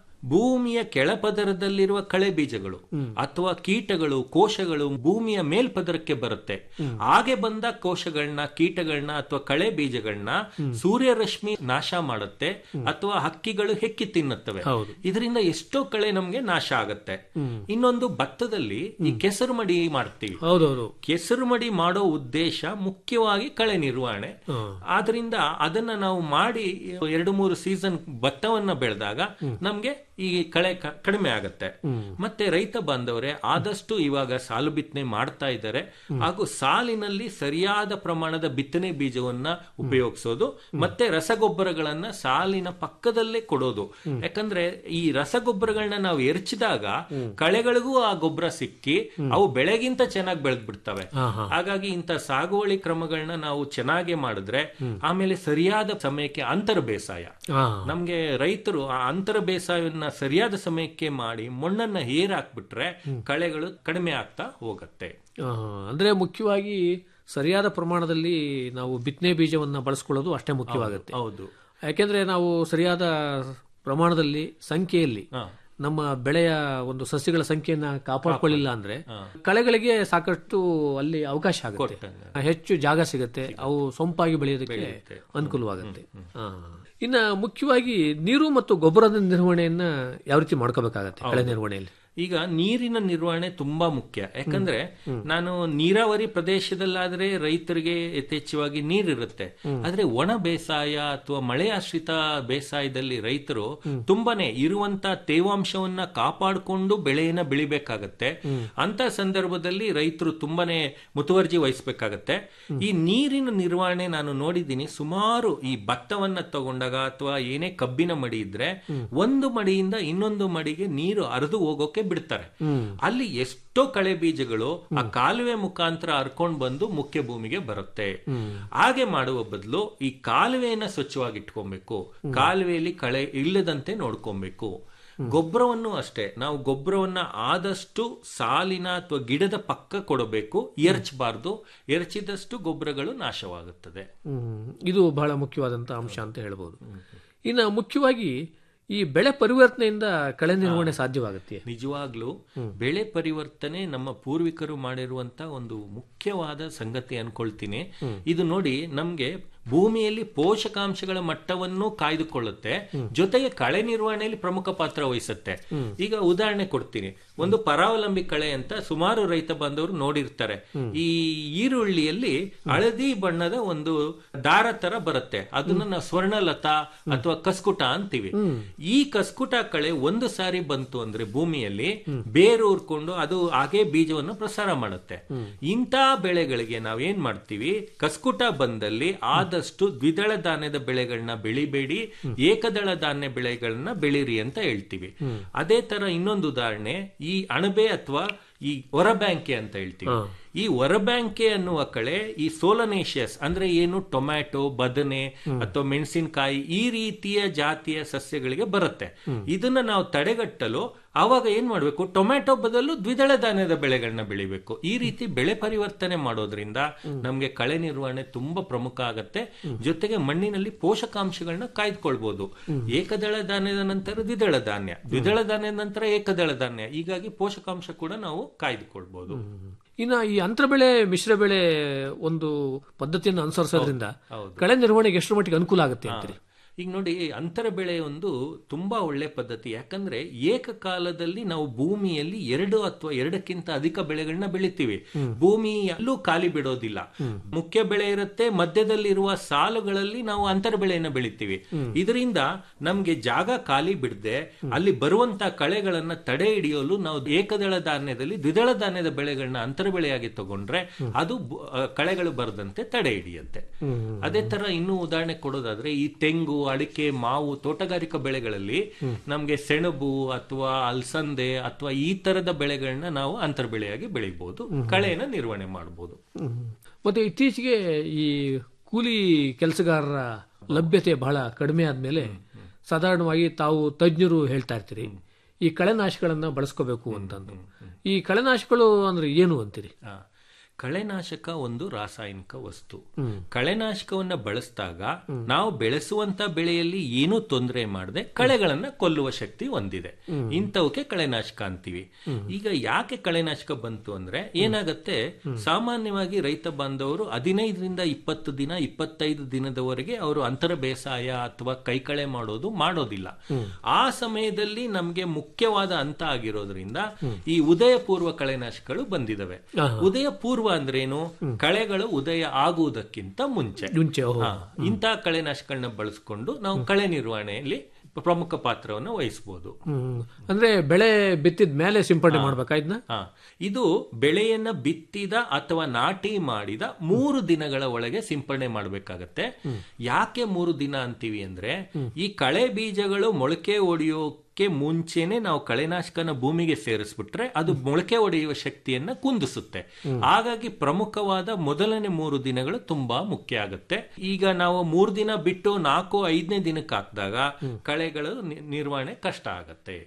ಭೂಮಿಯ ಕೆಳಪದರದಲ್ಲಿರುವ ಕಳೆ ಬೀಜಗಳು ಅಥವಾ ಕೀಟಗಳು ಕೋಶಗಳು ಭೂಮಿಯ ಮೇಲ್ಪದರಕ್ಕೆ ಬರುತ್ತೆ ಹಾಗೆ ಬಂದ ಕೋಶಗಳನ್ನ ಕೀಟಗಳನ್ನ ಅಥವಾ ಕಳೆ ಬೀಜಗಳನ್ನ ಸೂರ್ಯರಶ್ಮಿ ನಾಶ ಮಾಡುತ್ತೆ ಅಥವಾ ಹಕ್ಕಿಗಳು ಹೆಕ್ಕಿ ತಿನ್ನುತ್ತವೆ ಹೌದು. ಇದರಿಂದ ಎಷ್ಟೋ ಕಳೆ ನಮ್ಗೆ ನಾಶ ಆಗತ್ತೆ ಇನ್ನೊಂದು ಭತ್ತದಲ್ಲಿ ಈ ಕೆಸರು ಮಡಿ ಮಾಡ್ತೀವಿ ಹೌದೌದು ಕೆಸರು ಮಡಿ ಮಾಡೋ ಉದ್ದೇಶ ಮುಖ್ಯವಾಗಿ ಕಳೆ ನಿರ್ವಹಣೆ ಆದ್ರಿಂದ ಅದನ್ನ ನಾವು ಮಾಡಿ ಎರಡು ಮೂರು ಸೀಸನ್ ಭತ್ತವನ್ನ ಬೆಳೆದಾಗ ನಮ್ಗೆ ಈ ಕಳೆ ಕ- ಕಡಿಮೆ ಆಗತ್ತೆ ಮತ್ತೆ ರೈತ ಬಾಂಧವರೇ ಆದಷ್ಟು ಇವಾಗ ಸಾಲು ಬಿತ್ತನೆ ಮಾಡ್ತಾ ಇದ್ದಾರೆ ಹಾಗೂ ಸಾಲಿನಲ್ಲಿ ಸರಿಯಾದ ಪ್ರಮಾಣದ ಬಿತ್ತನೆ ಬೀಜವನ್ನ ಉಪಯೋಗಿಸೋದು ಮತ್ತೆ ರಸಗೊಬ್ಬರಗಳನ್ನ ಸಾಲಿನ ಪಕ್ಕದಲ್ಲೇ ಕೊಡೋದು ಯಾಕಂದ್ರೆ ಈ ರಸಗೊಬ್ಬರಗಳನ್ನ ನಾವು ಎರಚಿದಾಗ ಕಳೆಗಳಿಗೂ ಆ ಗೊಬ್ಬರ ಸಿಕ್ಕಿ ಅವು ಬೆಳೆಗಿಂತ ಚೆನ್ನಾಗಿ ಬೆಳೆದ್ ಬಿಡ್ತವೆ ಹಾಗಾಗಿ ಇಂಥ ಸಾಗುವಳಿ ಕ್ರಮಗಳನ್ನ ನಾವು ಚೆನ್ನಾಗಿ ಮಾಡಿದ್ರೆ ಆಮೇಲೆ ಸರಿಯಾದ ಸಮಯಕ್ಕೆ ಅಂತರ ಬೇಸಾಯ ಹಾ ನಮ್ಗೆ ರೈತರು ಆ ಅಂತರ ಬೇಸಾಯವನ್ನ ಸರಿಯಾದ ಸಮಯಕ್ಕೆ ಮಾಡಿ ಮಣ್ಣನ್ನ ಹೇರ್ ಹಾಕ್ಬಿಟ್ರೆ ಕಳೆಗಳು ಕಡಿಮೆ ಆಗ್ತಾ ಹೋಗತ್ತೆ ಆ, ಅಂದ್ರೆ ಮುಖ್ಯವಾಗಿ ಸರಿಯಾದ ಪ್ರಮಾಣದಲ್ಲಿ ನಾವು ಬಿತ್ತನೆ ಬೀಜವನ್ನ ಬಳಸ್ಕೊಳ್ಳೋದು ಅಷ್ಟೇ ಮುಖ್ಯವಾಗುತ್ತೆ ಹೌದು ಯಾಕೆಂದ್ರೆ ನಾವು ಸರಿಯಾದ ಪ್ರಮಾಣದಲ್ಲಿ ಸಂಖ್ಯೆಯಲ್ಲಿ ಹಾ. ನಮ್ಮ ಬೆಳೆಯ ಒಂದು ಸಸ್ಯಗಳ ಸಂಖ್ಯೆಯನ್ನ ಕಾಪಾಡ್ಕೊಳ್ಳಿಲ್ಲ ಅಂದ್ರೆ ಕಳೆಗಳಿಗೆ ಸಾಕಷ್ಟು ಅಲ್ಲಿ ಅವಕಾಶ ಆಗುತ್ತೆ ಹೆಚ್ಚು ಜಾಗ ಸಿಗುತ್ತೆ ಅವು ಸೊಂಪಾಗಿ ಬೆಳೆಯೋದಕ್ಕೆ ಅನುಕೂಲವಾಗುತ್ತೆ ಹಾ. ಇನ್ನ ಮುಖ್ಯವಾಗಿ ನೀರು ಮತ್ತು ಗೊಬ್ಬರದ ನಿರ್ವಹಣೆಯನ್ನ ಯಾವ ರೀತಿ ಮಾಡ್ಕೋಬೇಕಾಗತ್ತೆ ಕಳೆ ನಿರ್ವಹಣೆಯಲ್ಲಿ ಈಗ ನೀರಿನ ನಿರ್ವಹಣೆ ತುಂಬಾ ಮುಖ್ಯ ಯಾಕಂದ್ರೆ ನಾನು ನೀರಾವರಿ ಪ್ರದೇಶದಲ್ಲಾದ್ರೆ ರೈತರಿಗೆ ಯಥೇಚ್ಛವಾಗಿ ನೀರಿರುತ್ತೆ ಆದ್ರೆ ಒಣ ಬೇಸಾಯ ಅಥವಾ ಮಳೆ ಆಶ್ರಿತ ಬೇಸಾಯದಲ್ಲಿ ರೈತರು ತುಂಬಾನೇ ಇರುವಂತ ತೇವಾಂಶವನ್ನ ಕಾಪಾಡಿಕೊಂಡು ಬೆಳೆಯನ್ನ ಬೆಳಿಬೇಕಾಗತ್ತೆ ಅಂತ ಸಂದರ್ಭದಲ್ಲಿ ರೈತರು ತುಂಬಾನೇ ಮುತುವರ್ಜಿ ವಹಿಸ್ಬೇಕಾಗತ್ತೆ ಈ ನೀರಿನ ನಿರ್ವಹಣೆ ನಾನು ನೋಡಿದ್ದೀನಿ ಸುಮಾರು ಈ ಭತ್ತವನ್ನ ತಗೊಂಡಾಗ ಅಥವಾ ಏನೇ ಕಬ್ಬಿನ ಮಡಿ ಇದ್ರೆ ಒಂದು ಮಡಿಯಿಂದ ಇನ್ನೊಂದು ಮಡಿಗೆ ನೀರು ಹರಿದು ಹೋಗೋಕೆ ಬಿಡ್ತಾರೆ ಅಲ್ಲಿ ಎಷ್ಟೋ ಕಳೆ ಬೀಜಗಳು ಆ ಕಾಲುವೆ ಮುಖಾಂತರ ಹರ್ಕೊಂಡ್ ಬಂದು ಮುಖ್ಯ ಭೂಮಿಗೆ ಬರುತ್ತೆ ಹಾಗೆ ಮಾಡುವ ಬದಲು ಈ ಕಾಲುವೆಯನ್ನ ಸ್ವಚ್ಛವಾಗಿ ಇಟ್ಕೊಬೇಕು ಕಾಲುವೆಯಲ್ಲಿ ಕಳೆ ಇಲ್ಲದಂತೆ ನೋಡ್ಕೊಬೇಕು ಗೊಬ್ಬರವನ್ನು ಅಷ್ಟೇ ನಾವು ಗೊಬ್ಬರವನ್ನ ಆದಷ್ಟು ಸಾಲಿನ ಅಥವಾ ಗಿಡದ ಪಕ್ಕ ಕೊಡಬೇಕು ಎರಚಬಾರ್ದು ಎರಚಿದಷ್ಟು ಗೊಬ್ಬರಗಳು ನಾಶವಾಗುತ್ತದೆ ಹ್ಮ್. ಇದು ಬಹಳ ಮುಖ್ಯವಾದಂತ ಅಂಶ ಅಂತ ಹೇಳ್ಬೋದು ಇನ್ನು ಮುಖ್ಯವಾಗಿ ಈ ಬೆಳೆ ಪರಿವರ್ತನೆಯಿಂದ ಕಳೆ ನಿರ್ವಹಣೆ ಸಾಧ್ಯವಾಗುತ್ತೆ ನಿಜವಾಗ್ಲೂ ಬೆಳೆ ಪರಿವರ್ತನೆ ನಮ್ಮ ಪೂರ್ವಿಕರು ಮಾಡಿರುವಂತ ಒಂದು ಮುಖ್ಯವಾದ ಸಂಗತಿ ಅನ್ಕೊಳ್ತೀನಿ ಇದು ನೋಡಿ ನಮ್ಗೆ ಭೂಮಿಯಲ್ಲಿ ಪೋಷಕಾಂಶಗಳ ಮಟ್ಟವನ್ನು ಕಾಯ್ದುಕೊಳ್ಳುತ್ತೆ ಜೊತೆಗೆ ಕಳೆ ನಿರ್ವಹಣೆಯಲ್ಲಿ ಪ್ರಮುಖ ಪಾತ್ರ ವಹಿಸುತ್ತೆ ಈಗ ಉದಾಹರಣೆ ಕೊಡ್ತೀನಿ ಒಂದು ಪರಾವಲಂಬಿ ಕಳೆ ಅಂತ ಸುಮಾರು ರೈತ ಬಾಂಧವರು ನೋಡಿರ್ತಾರೆ ಈ ಈರುಳ್ಳಿಯಲ್ಲಿ ಹಳದಿ ಬಣ್ಣದ ಒಂದು ದಾರ ತರ ಬರುತ್ತೆ ಅದನ್ನ ನಾವು ಸ್ವರ್ಣಲತಾ ಅಥವಾ ಕಸ್ಕುಟ ಅಂತೀವಿ ಈ ಕಸ್ಕುಟ ಕಳೆ ಒಂದು ಸಾರಿ ಬಂತು ಅಂದ್ರೆ ಭೂಮಿಯಲ್ಲಿ ಬೇರೂರ್ಕೊಂಡು ಅದು ಹಾಗೆ ಬೀಜವನ್ನು ಪ್ರಸಾರ ಮಾಡುತ್ತೆ ಇಂಥ ಬೆಳೆಗಳಿಗೆ ನಾವೇನ್ ಮಾಡ್ತೀವಿ ಕಸ್ಕುಟ ಬಂದಲ್ಲಿ ಆದಷ್ಟು ದ್ವಿದಳ ಧಾನ್ಯದ ಬೆಳೆಗಳನ್ನ ಬೆಳಿಬೇಡಿ ಏಕದಳ ಧಾನ್ಯ ಬೆಳೆಗಳನ್ನ ಬೆಳೀರಿ ಅಂತ ಹೇಳ್ತೀವಿ ಅದೇ ತರ ಇನ್ನೊಂದು ಉದಾಹರಣೆ ಈ ಅಣಬೆ ಅಥವಾ ಈ ಹೊರಬ್ಯಾಂಕೆ ಅಂತ ಹೇಳ್ತೀವಿ ಈ ಹೊರಬ್ಯಾಂಕೆ ಅನ್ನುವ ಕಳೆ ಈ ಸೋಲನೇಷಿಯಸ್ ಅಂದ್ರೆ ಏನು ಟೊಮ್ಯಾಟೊ ಬದನೆ ಅಥವಾ ಮೆಣಸಿನಕಾಯಿ ಈ ರೀತಿಯ ಜಾತಿಯ ಸಸ್ಯಗಳಿಗೆ ಬರುತ್ತೆ ಇದನ್ನ ನಾವು ತಡೆಗಟ್ಟಲು ಆವಾಗ ಏನ್ ಮಾಡಬೇಕು ಟೊಮ್ಯಾಟೊ ಬದಲು ದ್ವಿದಳ ಧಾನ್ಯದ ಬೆಳೆಗಳನ್ನ ಬೆಳಿಬೇಕು ಈ ರೀತಿ ಬೆಳೆ ಪರಿವರ್ತನೆ ಮಾಡೋದ್ರಿಂದ ನಮ್ಗೆ ಕಳೆ ನಿರ್ವಹಣೆ ತುಂಬಾ ಪ್ರಮುಖ ಆಗತ್ತೆ ಜೊತೆಗೆ ಮಣ್ಣಿನಲ್ಲಿ ಪೋಷಕಾಂಶಗಳನ್ನ ಕಾಯ್ದುಕೊಳ್ಬಹುದು ಏಕದಳ ಧಾನ್ಯದ ನಂತರ ದ್ವಿದಳ ಧಾನ್ಯ ದ್ವಿದಳ ಧಾನ್ಯದ ನಂತರ ಏಕದಳ ಧಾನ್ಯ ಹೀಗಾಗಿ ಪೋಷಕಾಂಶ ಕೂಡ ನಾವು ಕಾಯ್ದುಕೊಳ್ಬಹುದು ಇನ್ನ ಈ ಅಂತರ ಬೆಳೆ ಮಿಶ್ರ ಬೆಳೆ ಒಂದು ಪದ್ಧತಿಯನ್ನು ಅನುಸರಿಸೋದ್ರಿಂದ ಹೌದು. ಕಳೆ ನಿರ್ವಹಣೆಗೆ ಎಷ್ಟು ಮಟ್ಟಿಗೆ ಅನುಕೂಲ ಆಗುತ್ತೆ ಅಂತೀರಿ ಈಗ ನೋಡಿ ಅಂತರ ಬೆಳೆ ಒಂದು ತುಂಬಾ ಒಳ್ಳೆ ಪದ್ಧತಿ ಯಾಕಂದ್ರೆ ಏಕಕಾಲದಲ್ಲಿ ನಾವು ಭೂಮಿಯಲ್ಲಿ ಎರಡು ಅಥವಾ ಎರಡಕ್ಕಿಂತ ಅಧಿಕ ಬೆಳೆಗಳನ್ನ ಬೆಳಿತೀವಿ ಭೂಮಿ ಎಲ್ಲೂ ಖಾಲಿ ಬಿಡೋದಿಲ್ಲ ಮುಖ್ಯ ಬೆಳೆ ಇರುತ್ತೆ ಮಧ್ಯದಲ್ಲಿರುವ ಸಾಲುಗಳಲ್ಲಿ ನಾವು ಅಂತರ ಬೆಳೆಯನ್ನ ಬೆಳಿತೀವಿ ಇದರಿಂದ ನಮ್ಗೆ ಜಾಗ ಖಾಲಿ ಬಿಡದೆ ಅಲ್ಲಿ ಬರುವಂತ ಕಳೆಗಳನ್ನ ತಡೆ ಹಿಡಿಯಲು ನಾವು ಏಕದಳ ಧಾನ್ಯದಲ್ಲಿ ದ್ವಿದಳ ಧಾನ್ಯದ ಬೆಳೆಗಳನ್ನ ಅಂತರ ಬೆಳೆಯಾಗಿ ತಗೊಂಡ್ರೆ ಅದು ಬು- ಆ, ಕಳೆಗಳು ಬರದಂತೆ ತಡೆ ಹಿಡಿಯುತ್ತೆ ಅದೇ ತರ ಇನ್ನೂ ಉದಾಹರಣೆ ಕೊಡೋದಾದ್ರೆ ಈ ತೆಂಗು ಅಡಿಕೆ ಮಾವು ತೋಟಗಾರಿಕಾ ಬೆಳೆಗಳಲ್ಲಿ ನಮ್ಗೆ ಸೆಣಬು ಅಥವಾ ಅಲ್ಸಂದೆ ಅಥವಾ ಈ ತರದ ಬೆಳೆಗಳನ್ನ ನಾವು ಅಂತರ ಬೆಳೆಯಾಗಿ ಬೆಳಿಬಹುದು ಕಳೆಯನ್ನ ನಿರ್ವಹಣೆ ಮಾಡಬಹುದು ಮತ್ತೆ ಇತ್ತೀಚೆಗೆ ಈ ಕೂಲಿ ಕೆಲಸಗಾರರ ಲಭ್ಯತೆ ಬಹಳ ಕಡಿಮೆ ಆದ್ಮೇಲೆ ಸಾಧಾರಣವಾಗಿ ತಾವು ತಜ್ಞರು ಹೇಳ್ತಾ ಇರ್ತೀರಿ ಈ ಕಳೆನಾಶಗಳನ್ನ ಬಳಸ್ಕೋಬೇಕು ಅಂತಂದು ಈ ಕಳೆನಾಶಗಳು ಅಂದ್ರೆ ಏನು ಅಂತೀರಿ ಆ, ಕಳೆನಾಶಕ ಒಂದು ರಾಸಾಯನಿಕ ವಸ್ತು ಕಳೆನಾಶಕವನ್ನ ಬಳಸಿದಾಗ ನಾವು ಬೆಳೆಸುವಂತ ಬೆಳೆಯಲ್ಲಿ ಏನೂ ತೊಂದರೆ ಮಾಡದೆ ಕಳೆಗಳನ್ನ ಕೊಲ್ಲುವ ಶಕ್ತಿ ಹೊಂದಿದೆ ಇಂಥವಕ್ಕೆ ಕಳೆನಾಶಕ ಅಂತೀವಿ ಈಗ ಯಾಕೆ ಕಳೆನಾಶಕ ಬಂತು ಅಂದ್ರೆ ಏನಾಗತ್ತೆ ಸಾಮಾನ್ಯವಾಗಿ ರೈತ ಬಾಂಧವರು ಹದಿನೈದರಿಂದ ಇಪ್ಪತ್ತು ದಿನ ಇಪ್ಪತ್ತೈದು ದಿನದವರೆಗೆ ಅವರು ಅಂತರ ಬೇಸಾಯ ಅಥವಾ ಕೈಕಳೆ ಮಾಡೋದು ಮಾಡೋದಿಲ್ಲ ಆ ಸಮಯದಲ್ಲಿ ನಮ್ಗೆ ಮುಖ್ಯವಾದ ಹಂತ ಆಗಿರೋದ್ರಿಂದ ಈ ಉದಯ ಪೂರ್ವ ಕಳೆನಾಶಕಗಳು ಬಂದಿದವೆ ಉದಯ ಪೂರ್ವ ಅಂದ್ರೇನು ಕಳೆಗಳು ಉದಯ ಆಗುವುದಕ್ಕಿಂತ ಮುಂಚೆ ಮುಂಚೆ ಓಹೋ. ಹಾ, ಇಂಥ ಕಳೆನಾಶಕಗಳನ್ನ ಬಳಸ್ಕೊಂಡು ನಾವು ಕಳೆ ನಿರ್ವಹಣೆಯಲ್ಲಿ ಪ್ರಮುಖ ಪಾತ್ರವನ್ನು ವಹಿಸಬಹುದು ಹ್ಮ್. ಅಂದ್ರೆ ಬೆಳೆ ಬಿತ್ತಿದ ಮೇಲೆ ಸಿಂಪಡಣೆ ಮಾಡ್ಬೇಕಾ ಇದನ್ನ ಹಾ ಇದು ಬೆಳೆಯನ್ನ ಬಿತ್ತಿದ ಅಥವಾ ನಾಟಿ ಮಾಡಿದ ಮೂರು ದಿನಗಳ ಒಳಗೆ ಸಿಂಪಡಣೆ ಮಾಡಬೇಕಾಗತ್ತೆ ಯಾಕೆ ಮೂರು ದಿನ ಅಂತೀವಿ ಅಂದ್ರೆ ಈ ಕಳೆ ಬೀಜಗಳು ಮೊಳಕೆ ಒಡೆಯೋಕೆ ಮುಂಚೆನೆ ನಾವು ಕಳೆನಾಶಕನ ಭೂಮಿಗೆ ಸೇರಿಸ್ಬಿಟ್ರೆ ಅದು ಮೊಳಕೆ ಒಡೆಯುವ ಶಕ್ತಿಯನ್ನ ಕುಂದಿಸುತ್ತೆ ಹಾಗಾಗಿ ಪ್ರಮುಖವಾದ ಮೊದಲನೇ ಮೂರು ದಿನಗಳು ತುಂಬಾ ಮುಖ್ಯ ಆಗುತ್ತೆ ಈಗ ನಾವು ಮೂರು ದಿನ ಬಿಟ್ಟು ನಾಲ್ಕು ಐದನೇ ದಿನಕ್ಕೆ ಹಾಕಿದಾಗ ಕಳೆಗಳು ನಿ- ನಿರ್ವಹಣೆ ಕಷ್ಟ ಆಗತ್ತೆ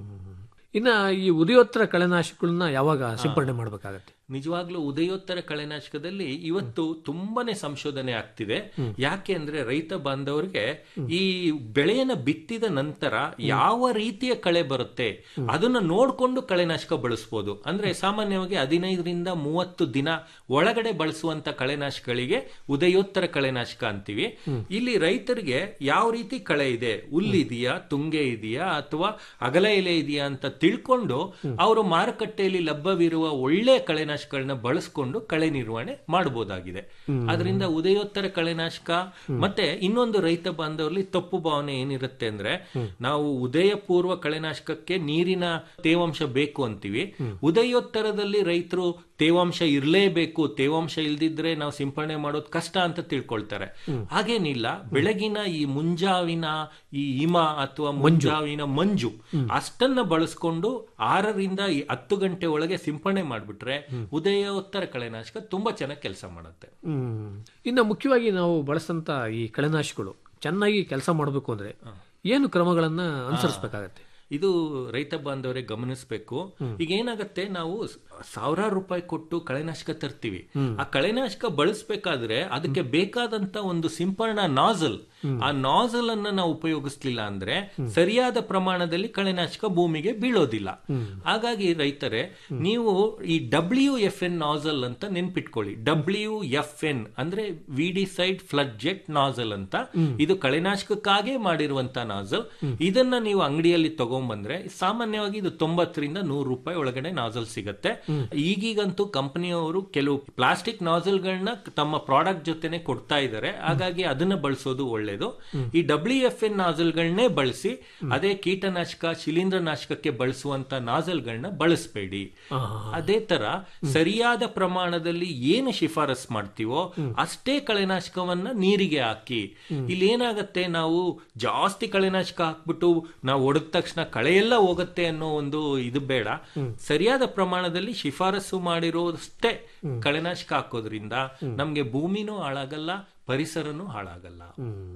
ಇನ್ನ ಈ ಉದಯೋತ್ತರ ಕಳೆನಾಶಕಗಳನ್ನ ಯಾವಾಗ ಸಿಂಪಡಣೆ ಮಾಡ್ಬೇಕಾಗತ್ತೆ ನಿಜವಾಗ್ಲೂ ಉದಯೋತ್ತರ ಕಳೆನಾಶಕದಲ್ಲಿ ಇವತ್ತು ತುಂಬಾನೇ ಸಂಶೋಧನೆ ಆಗ್ತಿದೆ ಯಾಕೆ ಅಂದ್ರೆ ರೈತ ಬಾಂಧವರಿಗೆ ಈ ಬೆಳೆಯನ್ನ ಬಿತ್ತಿದ ನಂತರ ಯಾವ ರೀತಿಯ ಕಳೆ ಬರುತ್ತೆ ಅದನ್ನ ನೋಡ್ಕೊಂಡು ಕಳೆನಾಶಕ ಬಳಸ್ಬೋದು ಅಂದ್ರೆ ಸಾಮಾನ್ಯವಾಗಿ ಹದಿನೈದರಿಂದ ಮೂವತ್ತು ದಿನ ಒಳಗಡೆ ಬಳಸುವಂತ ಕಳೆನಾಶಕಗಳಿಗೆ ಉದಯೋತ್ತರ ಕಳೆನಾಶಕ ಅಂತೀವಿ ಇಲ್ಲಿ ರೈತರಿಗೆ ಯಾವ ರೀತಿ ಕಳೆ ಇದೆ ಹುಲ್ಲಿದೆಯಾ ತುಂಗೆ ಇದೆಯಾ ಅಥವಾ ಅಗಲ ಎಲೆ ಇದೆಯಾ ಅಂತ ತಿಳ್ಕೊಂಡು ಅವರು ಮಾರುಕಟ್ಟೆಯಲ್ಲಿ ಲಭ್ಯವಿರುವ ಒಳ್ಳೆ ಕಳೆನಾಶಕಗಳನ್ನ ಬಳಸ್ಕೊಂಡು ಕಳೆ ನಿರ್ವಹಣೆ ಮಾಡಬಹುದಾಗಿದೆ ಅದರಿಂದ ಉದಯೋತ್ತರ ಕಳೆನಾಶಕ ಮತ್ತೆ ಇನ್ನೊಂದು ರೈತ ಬಾಂಧವರಲ್ಲಿ ತಪ್ಪು ಭಾವನೆ ಏನಿರುತ್ತೆ ಅಂದ್ರೆ ನಾವು ಉದಯ ಪೂರ್ವ ಕಳೆನಾಶಕಕ್ಕೆ ನೀರಿನ ತೇವಾಂಶ ಬೇಕು ಅಂತೀವಿ ಉದಯೋತ್ತರದಲ್ಲಿ ರೈತರು ತೇವಾಂಶ ಇರಲೇಬೇಕು ತೇವಾಂಶ ಇಲ್ದಿದ್ರೆ ನಾವು ಸಿಂಪಡಣೆ ಮಾಡೋದು ಕಷ್ಟ ಅಂತ ತಿಳ್ಕೊಳ್ತಾರೆ ಹಾಗೇನಿಲ್ಲ ಬೆಳಗಿನ ಈ ಮುಂಜಾವಿನ ಈ ಹಿಮ ಅಥವಾ ಮುಂಜಾವಿನ ಮಂಜು ಅಷ್ಟನ್ನ ಬಳಸ್ಕೊಂಡು ಆರರಿಂದ ಈ ಹತ್ತು ಗಂಟೆ ಒಳಗೆ ಸಿಂಪಡಣೆ ಮಾಡ್ಬಿಟ್ರೆ ಉದಯೋತ್ತರ ಕಳೆನಾಶಕ ತುಂಬಾ ಚೆನ್ನಾಗಿ ಕೆಲಸ ಮಾಡುತ್ತೆ ಹ್ಮ್ ಇನ್ನು ಮುಖ್ಯವಾಗಿ ನಾವು ಬಳಸಂತ ಈ ಕಳೆನಾಶಕಗಳು ಚೆನ್ನಾಗಿ ಕೆಲಸ ಮಾಡಬೇಕು ಅಂದ್ರೆ ಏನು ಕ್ರಮಗಳನ್ನ ಅನುಸರಿಸಬೇಕಾಗತ್ತೆ ಇದು ರೈತ ಬಾಂಧವರೇ ಗಮನಿಸಬೇಕು ಈಗ ಏನಾಗತ್ತೆ ನಾವು ಸಾವಿರಾರು ರೂಪಾಯಿ ಕೊಟ್ಟು ಕಳೆನಾಶಕ ತರ್ತೀವಿ ಆ ಕಳೆನಾಶಕ ಬಳಸಬೇಕಾದ್ರೆ ಅದಕ್ಕೆ ಬೇಕಾದಂತ ಒಂದು ಸಿಂಪರಣಾ ನಾಸಲ್ ಆ ನಾಸಲ್ ಅನ್ನ ನಾವು ಉಪಯೋಗಿಸ್ಲಿಲ್ಲ ಅಂದ್ರೆ ಸರಿಯಾದ ಪ್ರಮಾಣದಲ್ಲಿ ಕಳೆನಾಶಕ ಭೂಮಿಗೆ ಬೀಳೋದಿಲ್ಲ ಹಾಗಾಗಿ ರೈತರೇ ನೀವು ಈ ಡಬ್ಲ್ಯೂ ಎಫ್ ಎನ್ ನಾಸಲ್ ಅಂತ ನೆನ್ಪಿಟ್ಕೊಳ್ಳಿ ಡಬ್ಲ್ಯೂ ಎಫ್ ಎನ್ ಅಂದ್ರೆ ವಿಡಿಸೈಡ್ ಫ್ಲಡ್ ಜೆಟ್ ನಾಸಲ್ ಅಂತ ಇದು ಕಳೆನಾಶಕಕ್ಕಾಗೇ ಮಾಡಿರುವಂತ ನಾಸಲ್ ಇದನ್ನ ನೀವು ಅಂಗಡಿಯಲ್ಲಿ ತಗೊಂಡ್ಬಂದ್ರೆ ಸಾಮಾನ್ಯವಾಗಿ ಇದು ತೊಂಬತ್ತರಿಂದ ನೂರು ರೂಪಾಯಿ ಒಳಗಡೆ ನಾಸಲ್ ಸಿಗತ್ತೆ ಈಗೀಗಂತೂ ಕಂಪನಿಯವರು ಕೆಲವು ಪ್ಲಾಸ್ಟಿಕ್ ನಾಸಲ್ಗಳನ್ನ ತಮ್ಮ ಪ್ರಾಡಕ್ಟ್ ಜೊತೆನೆ ಕೊಡ್ತಾ ಇದ್ದಾರೆ ಹಾಗಾಗಿ ಅದನ್ನ ಬಳಸೋದು ಒಳ್ಳೇದು ಈ ಡಬ್ಲ್ಯೂ ಎಫ್ ಎನ್ ನಾಸಲ್ಗಳನ್ನೇ ಬಳಸಿ ಅದೇ ಕೀಟನಾಶಕ ಶಿಲೀಂಧ್ರನಾಶಕಕ್ಕೆ ಬಳಸುವಂತ ನಾಸಲ್ಗಳನ್ನ ಬಳಸಬೇಡಿ ಅದೇ ತರ ಸರಿಯಾದ ಪ್ರಮಾಣದಲ್ಲಿ ಏನು ಶಿಫಾರಸ್ ಮಾಡ್ತೀವೋ ಅಷ್ಟೇ ಕಳೆನಾಶಕವನ್ನ ನೀರಿಗೆ ಹಾಕಿ ಇಲ್ಲಿ ಏನಾಗತ್ತೆ ನಾವು ಜಾಸ್ತಿ ಕಳೆನಾಶಕ ಹಾಕ್ಬಿಟ್ಟು ನಾವು ಹೊಡೆದ ತಕ್ಷಣ ಕಳೆಯೆಲ್ಲ ಹೋಗುತ್ತೆ ಅನ್ನೋ ಒಂದು ಇದು ಬೇಡ ಸರಿಯಾದ ಪ್ರಮಾಣದಲ್ಲಿ ಶಿಫಾರಸು ಮಾಡಿರೋಷ್ಟೇ ಕಳೆನಾಶಕ ಹಾಕೋದ್ರಿಂದ ನಮ್ಗೆ ಭೂಮಿನೂ ಹಾಳಾಗಲ್ಲ ಪರಿಸರನೂ ಹಾಳಾಗಲ್ಲ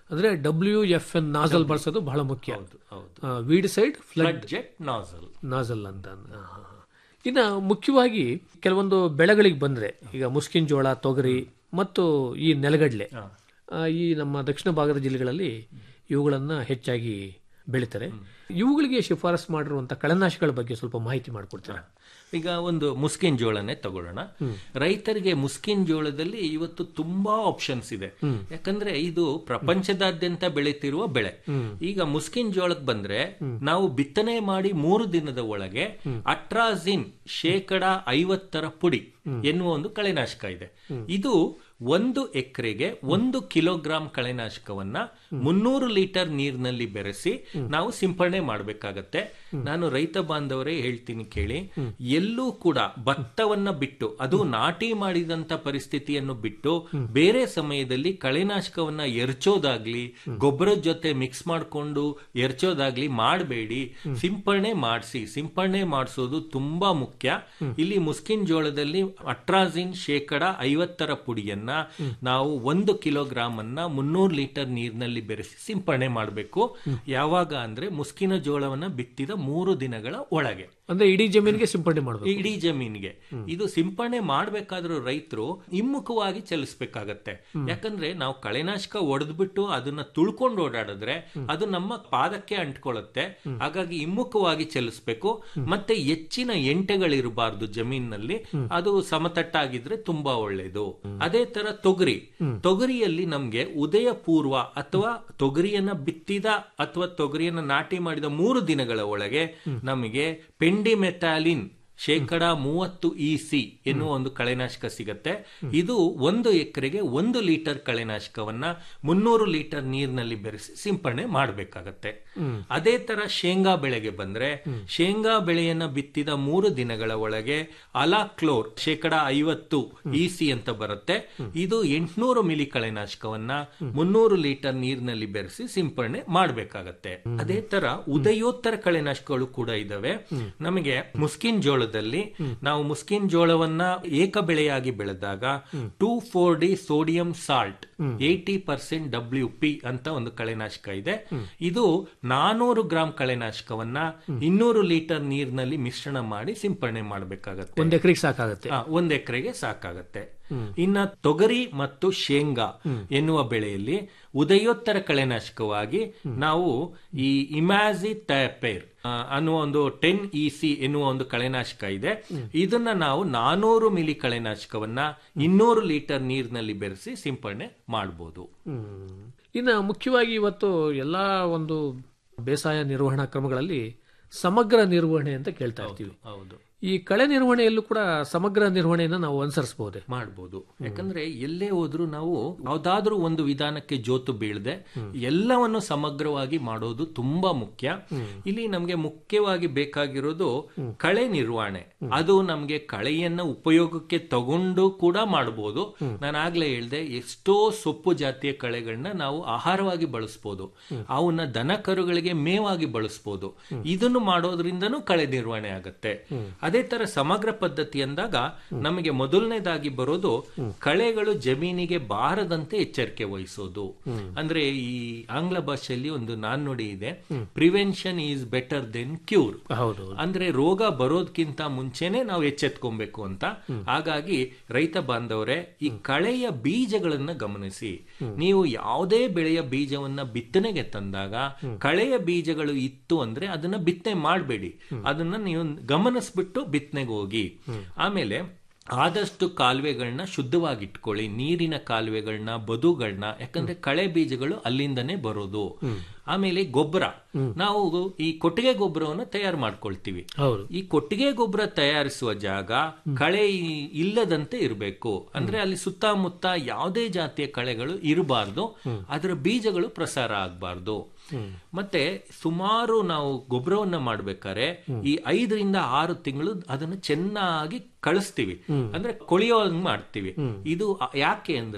ಅಂದ್ರೆ ಡಬ್ಲ್ಯೂ ಎಫ್ ಎನ್ ನಾಜಲ್ ಬಳಸೋದು ಬಹಳ ಮುಖ್ಯ ಹೌದು weedicide flood flood jet nozzle nozzle ಅಂತ ಹಾ, ಹಾ, ಹಾ. ಇನ್ನ ಮುಖ್ಯವಾಗಿ ಕೆಲವೊಂದು ಬೆಳೆಗಳಿಗೆ ಬಂದ್ರೆ ಈಗ ಮುಸ್ಕಿನ್ ಜೋಳ ತೊಗರಿ ಮತ್ತು ಈ ನೆಲಗಡಲೆ ಆ, ಈ ನಮ್ಮ ದಕ್ಷಿಣ ಭಾಗದ ಜಿಲ್ಲೆಗಳಲ್ಲಿ ಇವುಗಳನ್ನ ಹೆಚ್ಚಾಗಿ ಬೆಳೀತಾರೆ ಇವುಗಳಿಗೆ ಶಿಫಾರಸ್ ಮಾಡಿರುವಂತ ಕಳೆನಾಶಕಗಳ ಬಗ್ಗೆ ಸ್ವಲ್ಪ ಮಾಹಿತಿ ಮಾಡಿಕೊಡ್ತೀರಾ ಈಗ ಒಂದು ಮುಸ್ಕಿನ್ ಜೋಳನೇ ತಗೊಳ್ಳೋಣ ರೈತರಿಗೆ ಮುಸ್ಕಿನ್ ಜೋಳದಲ್ಲಿ ಇವತ್ತು ತುಂಬಾ ಆಪ್ಷನ್ಸ್ ಇದೆ ಯಾಕಂದ್ರೆ ಇದು ಪ್ರಪಂಚದಾದ್ಯಂತ ಬೆಳೀತಿರುವ ಬೆಳೆ ಈಗ ಮುಸ್ಕಿನ್ ಜೋಳಕ್ಕೆ ಬಂದ್ರೆ ನಾವು ಬಿತ್ತನೆ ಮಾಡಿ ಮೂರು ದಿನದ ಒಳಗೆ ಅಟ್ರಾಜಿನ್ ಶೇಕಡ ಐವತ್ತರ ಪುಡಿ ಎನ್ನುವ ಒಂದು ಕಳೆನಾಶಕ ಇದೆ ಇದು ಒಂದು ಎಕರೆಗೆ ಒಂದು ಕಿಲೋಗ್ರಾಂ ಕಳೆನಾಶಕವನ್ನ ಮುನ್ನೂರು ಲೀಟರ್ ನೀರಿನಲ್ಲಿ ಬೆರೆಸಿ ನಾವು ಸಿಂಪಡಣೆ ಮಾಡಬೇಕಾಗತ್ತೆ ನಾನು ರೈತ ಬಾಂಧವರೇ ಹೇಳ್ತೀನಿ ಕೇಳಿ ಎಲ್ಲೂ ಕೂಡ ಭತ್ತವನ್ನ ಬಿಟ್ಟು ಅದು ನಾಟಿ ಮಾಡಿದಂತ ಪರಿಸ್ಥಿತಿಯನ್ನು ಬಿಟ್ಟು ಬೇರೆ ಸಮಯದಲ್ಲಿ ಕಳೆನಾಶಕವನ್ನ ಎರಚೋದಾಗ್ಲಿ ಗೊಬ್ಬರದ ಜೊತೆ ಮಿಕ್ಸ್ ಮಾಡಿಕೊಂಡು ಎರಚೋದಾಗ್ಲಿ ಮಾಡಬೇಡಿ ಸಿಂಪಡಣೆ ಮಾಡಿಸಿ ಸಿಂಪಡಣೆ ಮಾಡಿಸೋದು ತುಂಬಾ ಮುಖ್ಯ ಇಲ್ಲಿ ಮುಸ್ಕಿನ್ ಜೋಳದಲ್ಲಿ ಅಟ್ರಾಜಿನ್ ಶೇಕಡ ಐವತ್ತರ ಪುಡಿಯನ್ನ ನಾವು ಒಂದು ಕಿಲೋಗ್ರಾಮ್ ಅನ್ನ ಮುನ್ನೂರು ಲೀಟರ್ ನೀರಿನಲ್ಲಿ ಬೆರೆಸಿ ಸಿಂಪಡಣೆ ಮಾಡಬೇಕು ಯಾವಾಗ ಅಂದ್ರೆ ಮುಸ್ಕಿನ ಜೋಳವನ್ನ ಬಿತ್ತಿದ ಮೂರು ದಿನಗಳ ಒಳಗೆ ಅಂದ್ರೆ ಇಡೀ ಜಮೀನಿಗೆ ಸಿಂಪಡಣೆ ಮಾಡಬೇಕು ಇಡೀ ಜಮೀನಿಗೆ ಇದು ಸಿಂಪಡಣೆ ಮಾಡ್ಬೇಕಾದ್ರೂ ರೈತರು ಹಿಮ್ಮುಖವಾಗಿ ಚಲಿಸ್ಬೇಕಾಗತ್ತೆ ಯಾಕಂದ್ರೆ ನಾವು ಕಳೆನಾಶಕ ಒಡೆದ್ಬಿಟ್ಟು ಅದನ್ನ ತುಳ್ಕೊಂಡು ಓಡಾಡಿದ್ರೆ ಅದು ನಮ್ಮ ಪಾದಕ್ಕೆ ಅಂಟ್ಕೊಳ್ಳುತ್ತೆ ಹಾಗಾಗಿ ಹಿಮ್ಮುಖವಾಗಿ ಚಲಿಸ್ಬೇಕು ಮತ್ತೆ ಹೆಚ್ಚಿನ ಎಂಟೆಗಳಿರಬಾರ್ದು ಜಮೀನಿನಲ್ಲಿ ಅದು ಸಮತಟ್ಟಾಗಿದ್ರೆ ತುಂಬಾ ಒಳ್ಳೇದು ಅದೇ ತರ ತೊಗರಿ ತೊಗರಿಯಲ್ಲಿ ನಮ್ಗೆ ಉದಯ ಪೂರ್ವ ಅಥವಾ ತೊಗರಿಯನ್ನ ಬಿತ್ತಿದ ಅಥವಾ ತೊಗರಿಯನ್ನ ನಾಟಿ ಮಾಡಿದ ಮೂರು ದಿನಗಳ ಒಳಗೆ ನಮಗೆ ಪೆಂಡಿಮೆಥಾಲಿನ್ ಶೇಕಡ ಮೂವತ್ತು ಇ ಸಿ ಎನ್ನುವ ಒಂದು ಕಳೆನಾಶಕ ಸಿಗತ್ತೆ ಇದು ಒಂದು ಎಕರೆಗೆ ಒಂದು ಲೀಟರ್ ಕಳೆನಾಶಕವನ್ನ ಮುನ್ನೂರು ಲೀಟರ್ ನೀರಿನಲ್ಲಿ ಬೆರೆಸಿ ಸಿಂಪಡಣೆ ಮಾಡಬೇಕಾಗತ್ತೆ ಅದೇ ತರ ಶೇಂಗಾ ಬೆಳೆಗೆ ಬಂದ್ರೆ ಶೇಂಗಾ ಬೆಳೆಯನ್ನ ಬಿತ್ತಿದ ಮೂರು ದಿನಗಳ ಒಳಗೆ ಅಲಾಕ್ಲೋರ್ ಶೇಕಡ ಐವತ್ತು ಇ ಸಿ ಅಂತ ಬರುತ್ತೆ ಇದು ಎಂಟ್ನೂರು ಮಿಲಿ ಕಳೆನಾಶಕವನ್ನ ಮುನ್ನೂರು ಲೀಟರ್ ನೀರಿನಲ್ಲಿ ಬೆರೆಸಿ ಸಿಂಪಡಣೆ ಮಾಡಬೇಕಾಗತ್ತೆ ಅದೇ ತರ ಉದಯೋತ್ತರ ಕಳೆನಾಶಕಗಳು ಕೂಡ ಇದಾವೆ ನಮಗೆ ಮುಸ್ಕಿನ್ ಜೋಳದಲ್ಲಿ ನಾವು ಮುಸ್ಕಿನ್ ಜೋಳವನ್ನ ಏಕ ಬೆಳೆಯಾಗಿ ಬೆಳೆದಾಗ two four D sodium salt eighty percent W P ಅಂತ ಒಂದು ಕಳೆನಾಶಕ ಇದೆ ಇದು ನಾನೂರು ಗ್ರಾಂ ಕಳೆನಾಶಕವನ್ನ ಇನ್ನೂರು ಲೀಟರ್ ನೀರಿನಲ್ಲಿ ಮಿಶ್ರಣ ಮಾಡಿ ಸಿಂಪಡಣೆ ಮಾಡಬೇಕಾಗತ್ತೆ ಒಂದ್ ಎಕರೆಗೆ ಸಾಕಾಗತ್ತೆ ಆ, ಒಂದ್ ಎಕರೆಗೆ ಸಾಕಾಗತ್ತೆ ಇನ್ನ ತೊಗರಿ ಮತ್ತು ಶೇಂಗಾ ಎನ್ನುವ ಬೆಳೆಯಲ್ಲಿ ಉದಯೋತ್ತರ ಕಳೆನಾಶಕವಾಗಿ ನಾವು ಈ ಇಮ್ಯಾಜಿ ಥ್ಯಾಪೇರ್ ಅನ್ನುವ ಒಂದು ಟೆನ್ ಇ ಸಿ ಎನ್ನುವ ಒಂದು ಕಳೆನಾಶಕ ಇದೆ ಇದನ್ನ ನಾವು ನಾನೂರು ಮಿಲಿ ಕಳೆನಾಶಕವನ್ನ ಇನ್ನೂರು ಲೀಟರ್ ನೀರಿನಲ್ಲಿ ಬೆರೆಸಿ ಸಿಂಪಡಣೆ ಮಾಡಬಹುದು ಹ್ಮ್. ಇನ್ನು ಮುಖ್ಯವಾಗಿ ಇವತ್ತು ಎಲ್ಲಾ ಒಂದು ಬೇಸಾಯ ನಿರ್ವಹಣಾ ಕ್ರಮಗಳಲ್ಲಿ ಸಮಗ್ರ ನಿರ್ವಹಣೆ ಅಂತ ಕೇಳ್ತಾ ಇರ್ತೀವಿ ಹೌದು ಈ ಕಳೆ ನಿರ್ವಹಣೆಯಲ್ಲೂ ಕೂಡ ಸಮಗ್ರ ನಿರ್ವಹಣೆಯನ್ನು ನಾವು ಅನುಸರಿಸಬಹುದೇ ಮಾಡ್ಬೋದು ಯಾಕಂದ್ರೆ ಎಲ್ಲೇ ಹೋದ್ರೂ ನಾವು ಯಾವ್ದಾದ್ರೂ ಒಂದು ವಿಧಾನಕ್ಕೆ ಜೋತು ಬೀಳದೆ ಎಲ್ಲವನ್ನು ಸಮಗ್ರವಾಗಿ ಮಾಡೋದು ತುಂಬಾ ಮುಖ್ಯ ಇಲ್ಲಿ ನಮ್ಗೆ ಮುಖ್ಯವಾಗಿ ಬೇಕಾಗಿರೋದು ಕಳೆ ನಿರ್ವಹಣೆ ಅದು ನಮ್ಗೆ ಕಳೆಯನ್ನ ಉಪಯೋಗಕ್ಕೆ ತಗೊಂಡು ಕೂಡ ಮಾಡಬಹುದು ನಾನು ಆಗ್ಲೇ ಹೇಳ್ದೆ ಎಷ್ಟೋ ಸೊಪ್ಪು ಜಾತಿಯ ಕಳೆಗಳನ್ನ ನಾವು ಆಹಾರವಾಗಿ ಬಳಸ್ಬೋದು ಅವನ್ನ ದನ ಕರುಗಳಿಗೆ ಮೇವಾಗಿ ಬಳಸ್ಬೋದು ಇದನ್ನು ಮಾಡೋದ್ರಿಂದನೂ ಕಳೆ ನಿರ್ವಹಣೆ ಆಗತ್ತೆ ಅದೇ ತರ ಸಮಗ್ರ ಪದ್ಧತಿ ಅಂದಾಗ ನಮಗೆ ಮೊದಲನೇದಾಗಿ ಬರೋದು ಕಳೆಗಳು ಜಮೀನಿಗೆ ಬಾರದಂತೆ ಎಚ್ಚರಿಕೆ ವಹಿಸೋದು ಅಂದ್ರೆ ಈ ಆಂಗ್ಲ ಭಾಷೆಯಲ್ಲಿ ಒಂದು ನಾಣ್ಣುಡಿ ಇದೆ prevention is better than cure ಹೌದು ಅಂದ್ರೆ ರೋಗ ಬರೋದ್ಕಿಂತ ಮುಂಚೆನೆ ನಾವು ಎಚ್ಚೆತ್ಕೊಬೇಕು ಅಂತ ಹಾಗಾಗಿ ರೈತ ಬಾಂಧವರೇ ಈ ಕಳೆಯ ಬೀಜಗಳನ್ನ ಗಮನಿಸಿ ನೀವು ಯಾವುದೇ ಬೆಳೆಯ ಬೀಜವನ್ನ ಬಿತ್ತನೆಗೆ ತಂದಾಗ ಕಳೆಯ ಬೀಜಗಳು ಇತ್ತು ಅಂದ್ರೆ ಅದನ್ನ ಬಿತ್ತನೆ ಮಾಡಬೇಡಿ ಅದನ್ನ ನೀವು ಗಮನಿಸ್ಬಿಟ್ಟು ಬಿತ್ತನೆಗೆ ಹೋಗಿ ಆಮೇಲೆ ಆದಷ್ಟು ಕಾಲುವೆಗಳನ್ನ ಶುದ್ಧವಾಗಿಟ್ಕೊಳ್ಳಿ ನೀರಿನ ಕಾಲುವೆಗಳನ್ನ ಬದುಗಳನ್ನ ಯಾಕಂದ್ರೆ ಕಳೆ ಬೀಜಗಳು ಅಲ್ಲಿಂದನೇ ಬರೋದು ಆಮೇಲೆ ಗೊಬ್ಬರ ನಾವು ಈ ಕೊಟ್ಟಿಗೆ ಗೊಬ್ಬರವನ್ನು ತಯಾರು ಮಾಡ್ಕೊಳ್ತೀವಿ ಹೌದು ಈ ಕೊಟ್ಟಿಗೆ ಗೊಬ್ಬರ ತಯಾರಿಸುವ ಜಾಗ ಕಳೆ ಈ- ಇಲ್ಲದಂತೆ ಇರಬೇಕು ಅಂದ್ರೆ ಅಲ್ಲಿ ಸುತ್ತಮುತ್ತ ಯಾವುದೇ ಜಾತಿಯ ಕಳೆಗಳು ಇರಬಾರ್ದು ಅದರ ಬೀಜಗಳು ಪ್ರಸಾರ ಆಗಬಾರ್ದು ಮತ್ತೆ ಸುಮಾರು ನಾವು ಗೊಬ್ಬರವನ್ನ ಮಾಡ್ಬೇಕಾದ್ರೆ ಈ ಐದರಿಂದ ಆರು ತಿಂಗಳು ಅದನ್ನು ಚೆನ್ನಾಗಿ ಕಳಿಸ್ತೀವಿ ಅಂದ್ರೆ ಕೊಳೆಯೋ ಹಂಗ್ ಮಾಡ್ತೀವಿ ಇದು ಆ- ಯಾಕೆ ಅಂದ್ರೆ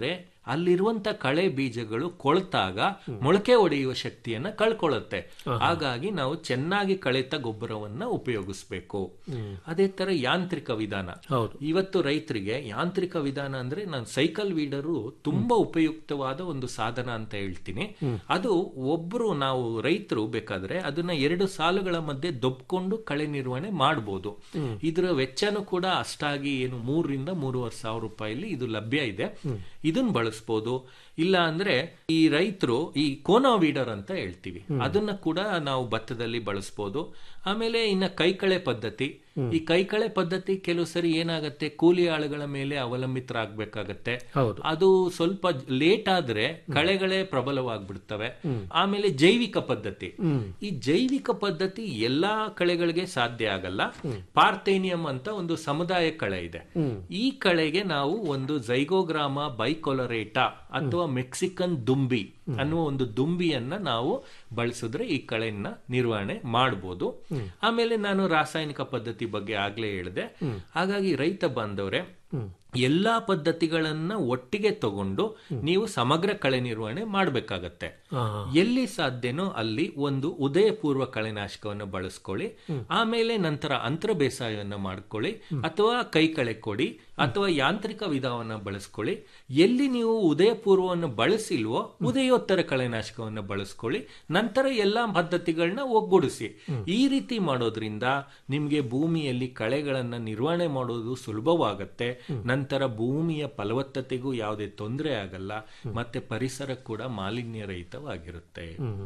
ಅಲ್ಲಿರುವಂತ ಕಳೆ ಬೀಜಗಳು ಕೊಳ್ತಾಗ ಮೊಳಕೆ ಒಡೆಯುವ ಶಕ್ತಿಯನ್ನ ಕಳ್ಕೊಳ್ಳುತ್ತೆ ಹಾಗಾಗಿ ನಾವು ಚೆನ್ನಾಗಿ ಕಳೆತ ಗೊಬ್ಬರವನ್ನ ಉಪಯೋಗಿಸ್ಬೇಕು ಅದೇ ತರ ಯಾಂತ್ರಿಕ ವಿಧಾನ ಹೌದು. ಇವತ್ತು ರೈತರಿಗೆ ಯಾಂತ್ರಿಕ ವಿಧಾನ ಅಂದ್ರೆ ನಾನು ಸೈಕಲ್ ವೀಡರು ತುಂಬಾ ಉಪಯುಕ್ತವಾದ ಒಂದು ಸಾಧನ ಅಂತ ಹೇಳ್ತೀನಿ ಅದು ಒಬ್ರು ನಾವು ರೈತರು ಬೇಕಾದ್ರೆ ಅದನ್ನ ಎರಡು ಸಾಲುಗಳ ಮಧ್ಯೆ ದೊಬ್ಕೊಂಡು ಕಳೆ ನಿರ್ವಹಣೆ ಮಾಡಬಹುದು ಇದರ ವೆಚ್ಚನೂ ಕೂಡ ಅಷ್ಟಾಗಿ ಏನು ಮೂರರಿಂದ ಮೂರುವರೆ ಸಾವಿರ ರೂಪಾಯಿಲಿ ಇದು ಲಭ್ಯ ಇದೆ ಇದನ್ನ ಬಳಸ್ಬೋದು ಇಲ್ಲ ಅಂದ್ರೆ ಈ ರೈತರು ಈ ಕೋನಾ ವೀಡರ್ ಅಂತ ಹೇಳ್ತೀವಿ ಅದನ್ನ ಕೂಡ ನಾವು ಭತ್ತದಲ್ಲಿ ಬಳಸ್ಬೋದು ಆಮೇಲೆ ಇನ್ನ ಕೈಕಳೆ ಪದ್ಧತಿ ಈ ಕೈಕಳೆ ಪದ್ಧತಿ ಕೆಲವು ಸರಿ ಏನಾಗತ್ತೆ ಕೂಲಿ ಆಳುಗಳ ಮೇಲೆ ಅವಲಂಬಿತರಾಗಬೇಕಾಗತ್ತೆ ಹೌದು. ಅದು ಸ್ವಲ್ಪ ಲೇಟ್ ಆದ್ರೆ ಕಳೆಗಳೇ ಪ್ರಬಲವಾಗ್ಬಿಡ್ತವೆ ಆಮೇಲೆ ಜೈವಿಕ ಪದ್ಧತಿ ಈ ಜೈವಿಕ ಪದ್ಧತಿ ಎಲ್ಲಾ ಕಳೆಗಳಿಗೆ ಸಾಧ್ಯ ಆಗಲ್ಲ ಪಾರ್ಥೇನಿಯಂ ಅಂತ ಒಂದು ಸಮುದಾಯ ಕಳೆ ಇದೆ ಈ ಕಳೆಗೆ ನಾವು ಒಂದು ಜೈಗೋಗ್ರಾಮ ಬೈಕೊಲರೇಟಾ ಅಥವಾ ಮೆಕ್ಸಿಕನ್ ದುಂಬಿ ಅನ್ನುವ ಒಂದು ದುಂಬಿಯನ್ನ ನಾವು ಬಳಸಿದ್ರೆ ಈ ಕಳೆಯನ್ನ ನಿರ್ವಹಣೆ ಮಾಡಬಹುದು ಆಮೇಲೆ ನಾನು ರಾಸಾಯನಿಕ ಪದ್ಧತಿ ಬಗ್ಗೆ ಆಗ್ಲೇ ಹೇಳಿದೆ ಹಾಗಾಗಿ ರೈತ ಬಾಂಧವ್ರೆ ಎಲ್ಲಾ ಪದ್ಧತಿಗಳನ್ನ ಒಟ್ಟಿಗೆ ತಗೊಂಡು ನೀವು ಸಮಗ್ರ ಕಳೆ ನಿರ್ವಹಣೆ ಮಾಡಬೇಕಾಗತ್ತೆ ಎಲ್ಲಿ ಸಾಧ್ಯನೋ ಅಲ್ಲಿ ಒಂದು ಉದಯ ಪೂರ್ವ ಕಳೆನಾಶಕವನ್ನು ಬಳಸ್ಕೊಳ್ಳಿ ಆಮೇಲೆ ನಂತರ ಅಂತರ ಬೇಸಾಯವನ್ನ ಮಾಡ್ಕೊಳ್ಳಿ ಅಥವಾ ಕೈ ಕಳೆ ಕೊಡಿ ಅಥವಾ ಯಾಂತ್ರಿಕ ವಿಧಾನವನ್ನ ಬಳಸ್ಕೊಳ್ಳಿ ಎಲ್ಲಿ ನೀವು ಉದಯ ಪೂರ್ವವನ್ನು ಬಳಸಿಲ್ವೋ ಉದಯೋತ್ತರ ಕಳೆನಾಶಕವನ್ನು ಬಳಸ್ಕೊಳ್ಳಿ ನಂತರ ಎಲ್ಲಾ ಪದ್ಧತಿಗಳನ್ನ ಒಗ್ಗೂಡಿಸಿ ಈ ರೀತಿ ಮಾಡೋದ್ರಿಂದ ನಿಮ್ಗೆ ಭೂಮಿಯಲ್ಲಿ ಕಳೆಗಳನ್ನ ನಿರ್ವಹಣೆ ಮಾಡೋದು ಸುಲಭವಾಗತ್ತೆ ನಂತರ ಭೂಮಿಯ ಫಲವತ್ತತೆಗೂ ಯಾವುದೇ ತೊಂದರೆ ಆಗಲ್ಲ ಮತ್ತೆ ಪರಿಸರ ಕೂಡ ಮಾಲಿನ್ಯ ರಹಿತವಾಗಿರುತ್ತೆ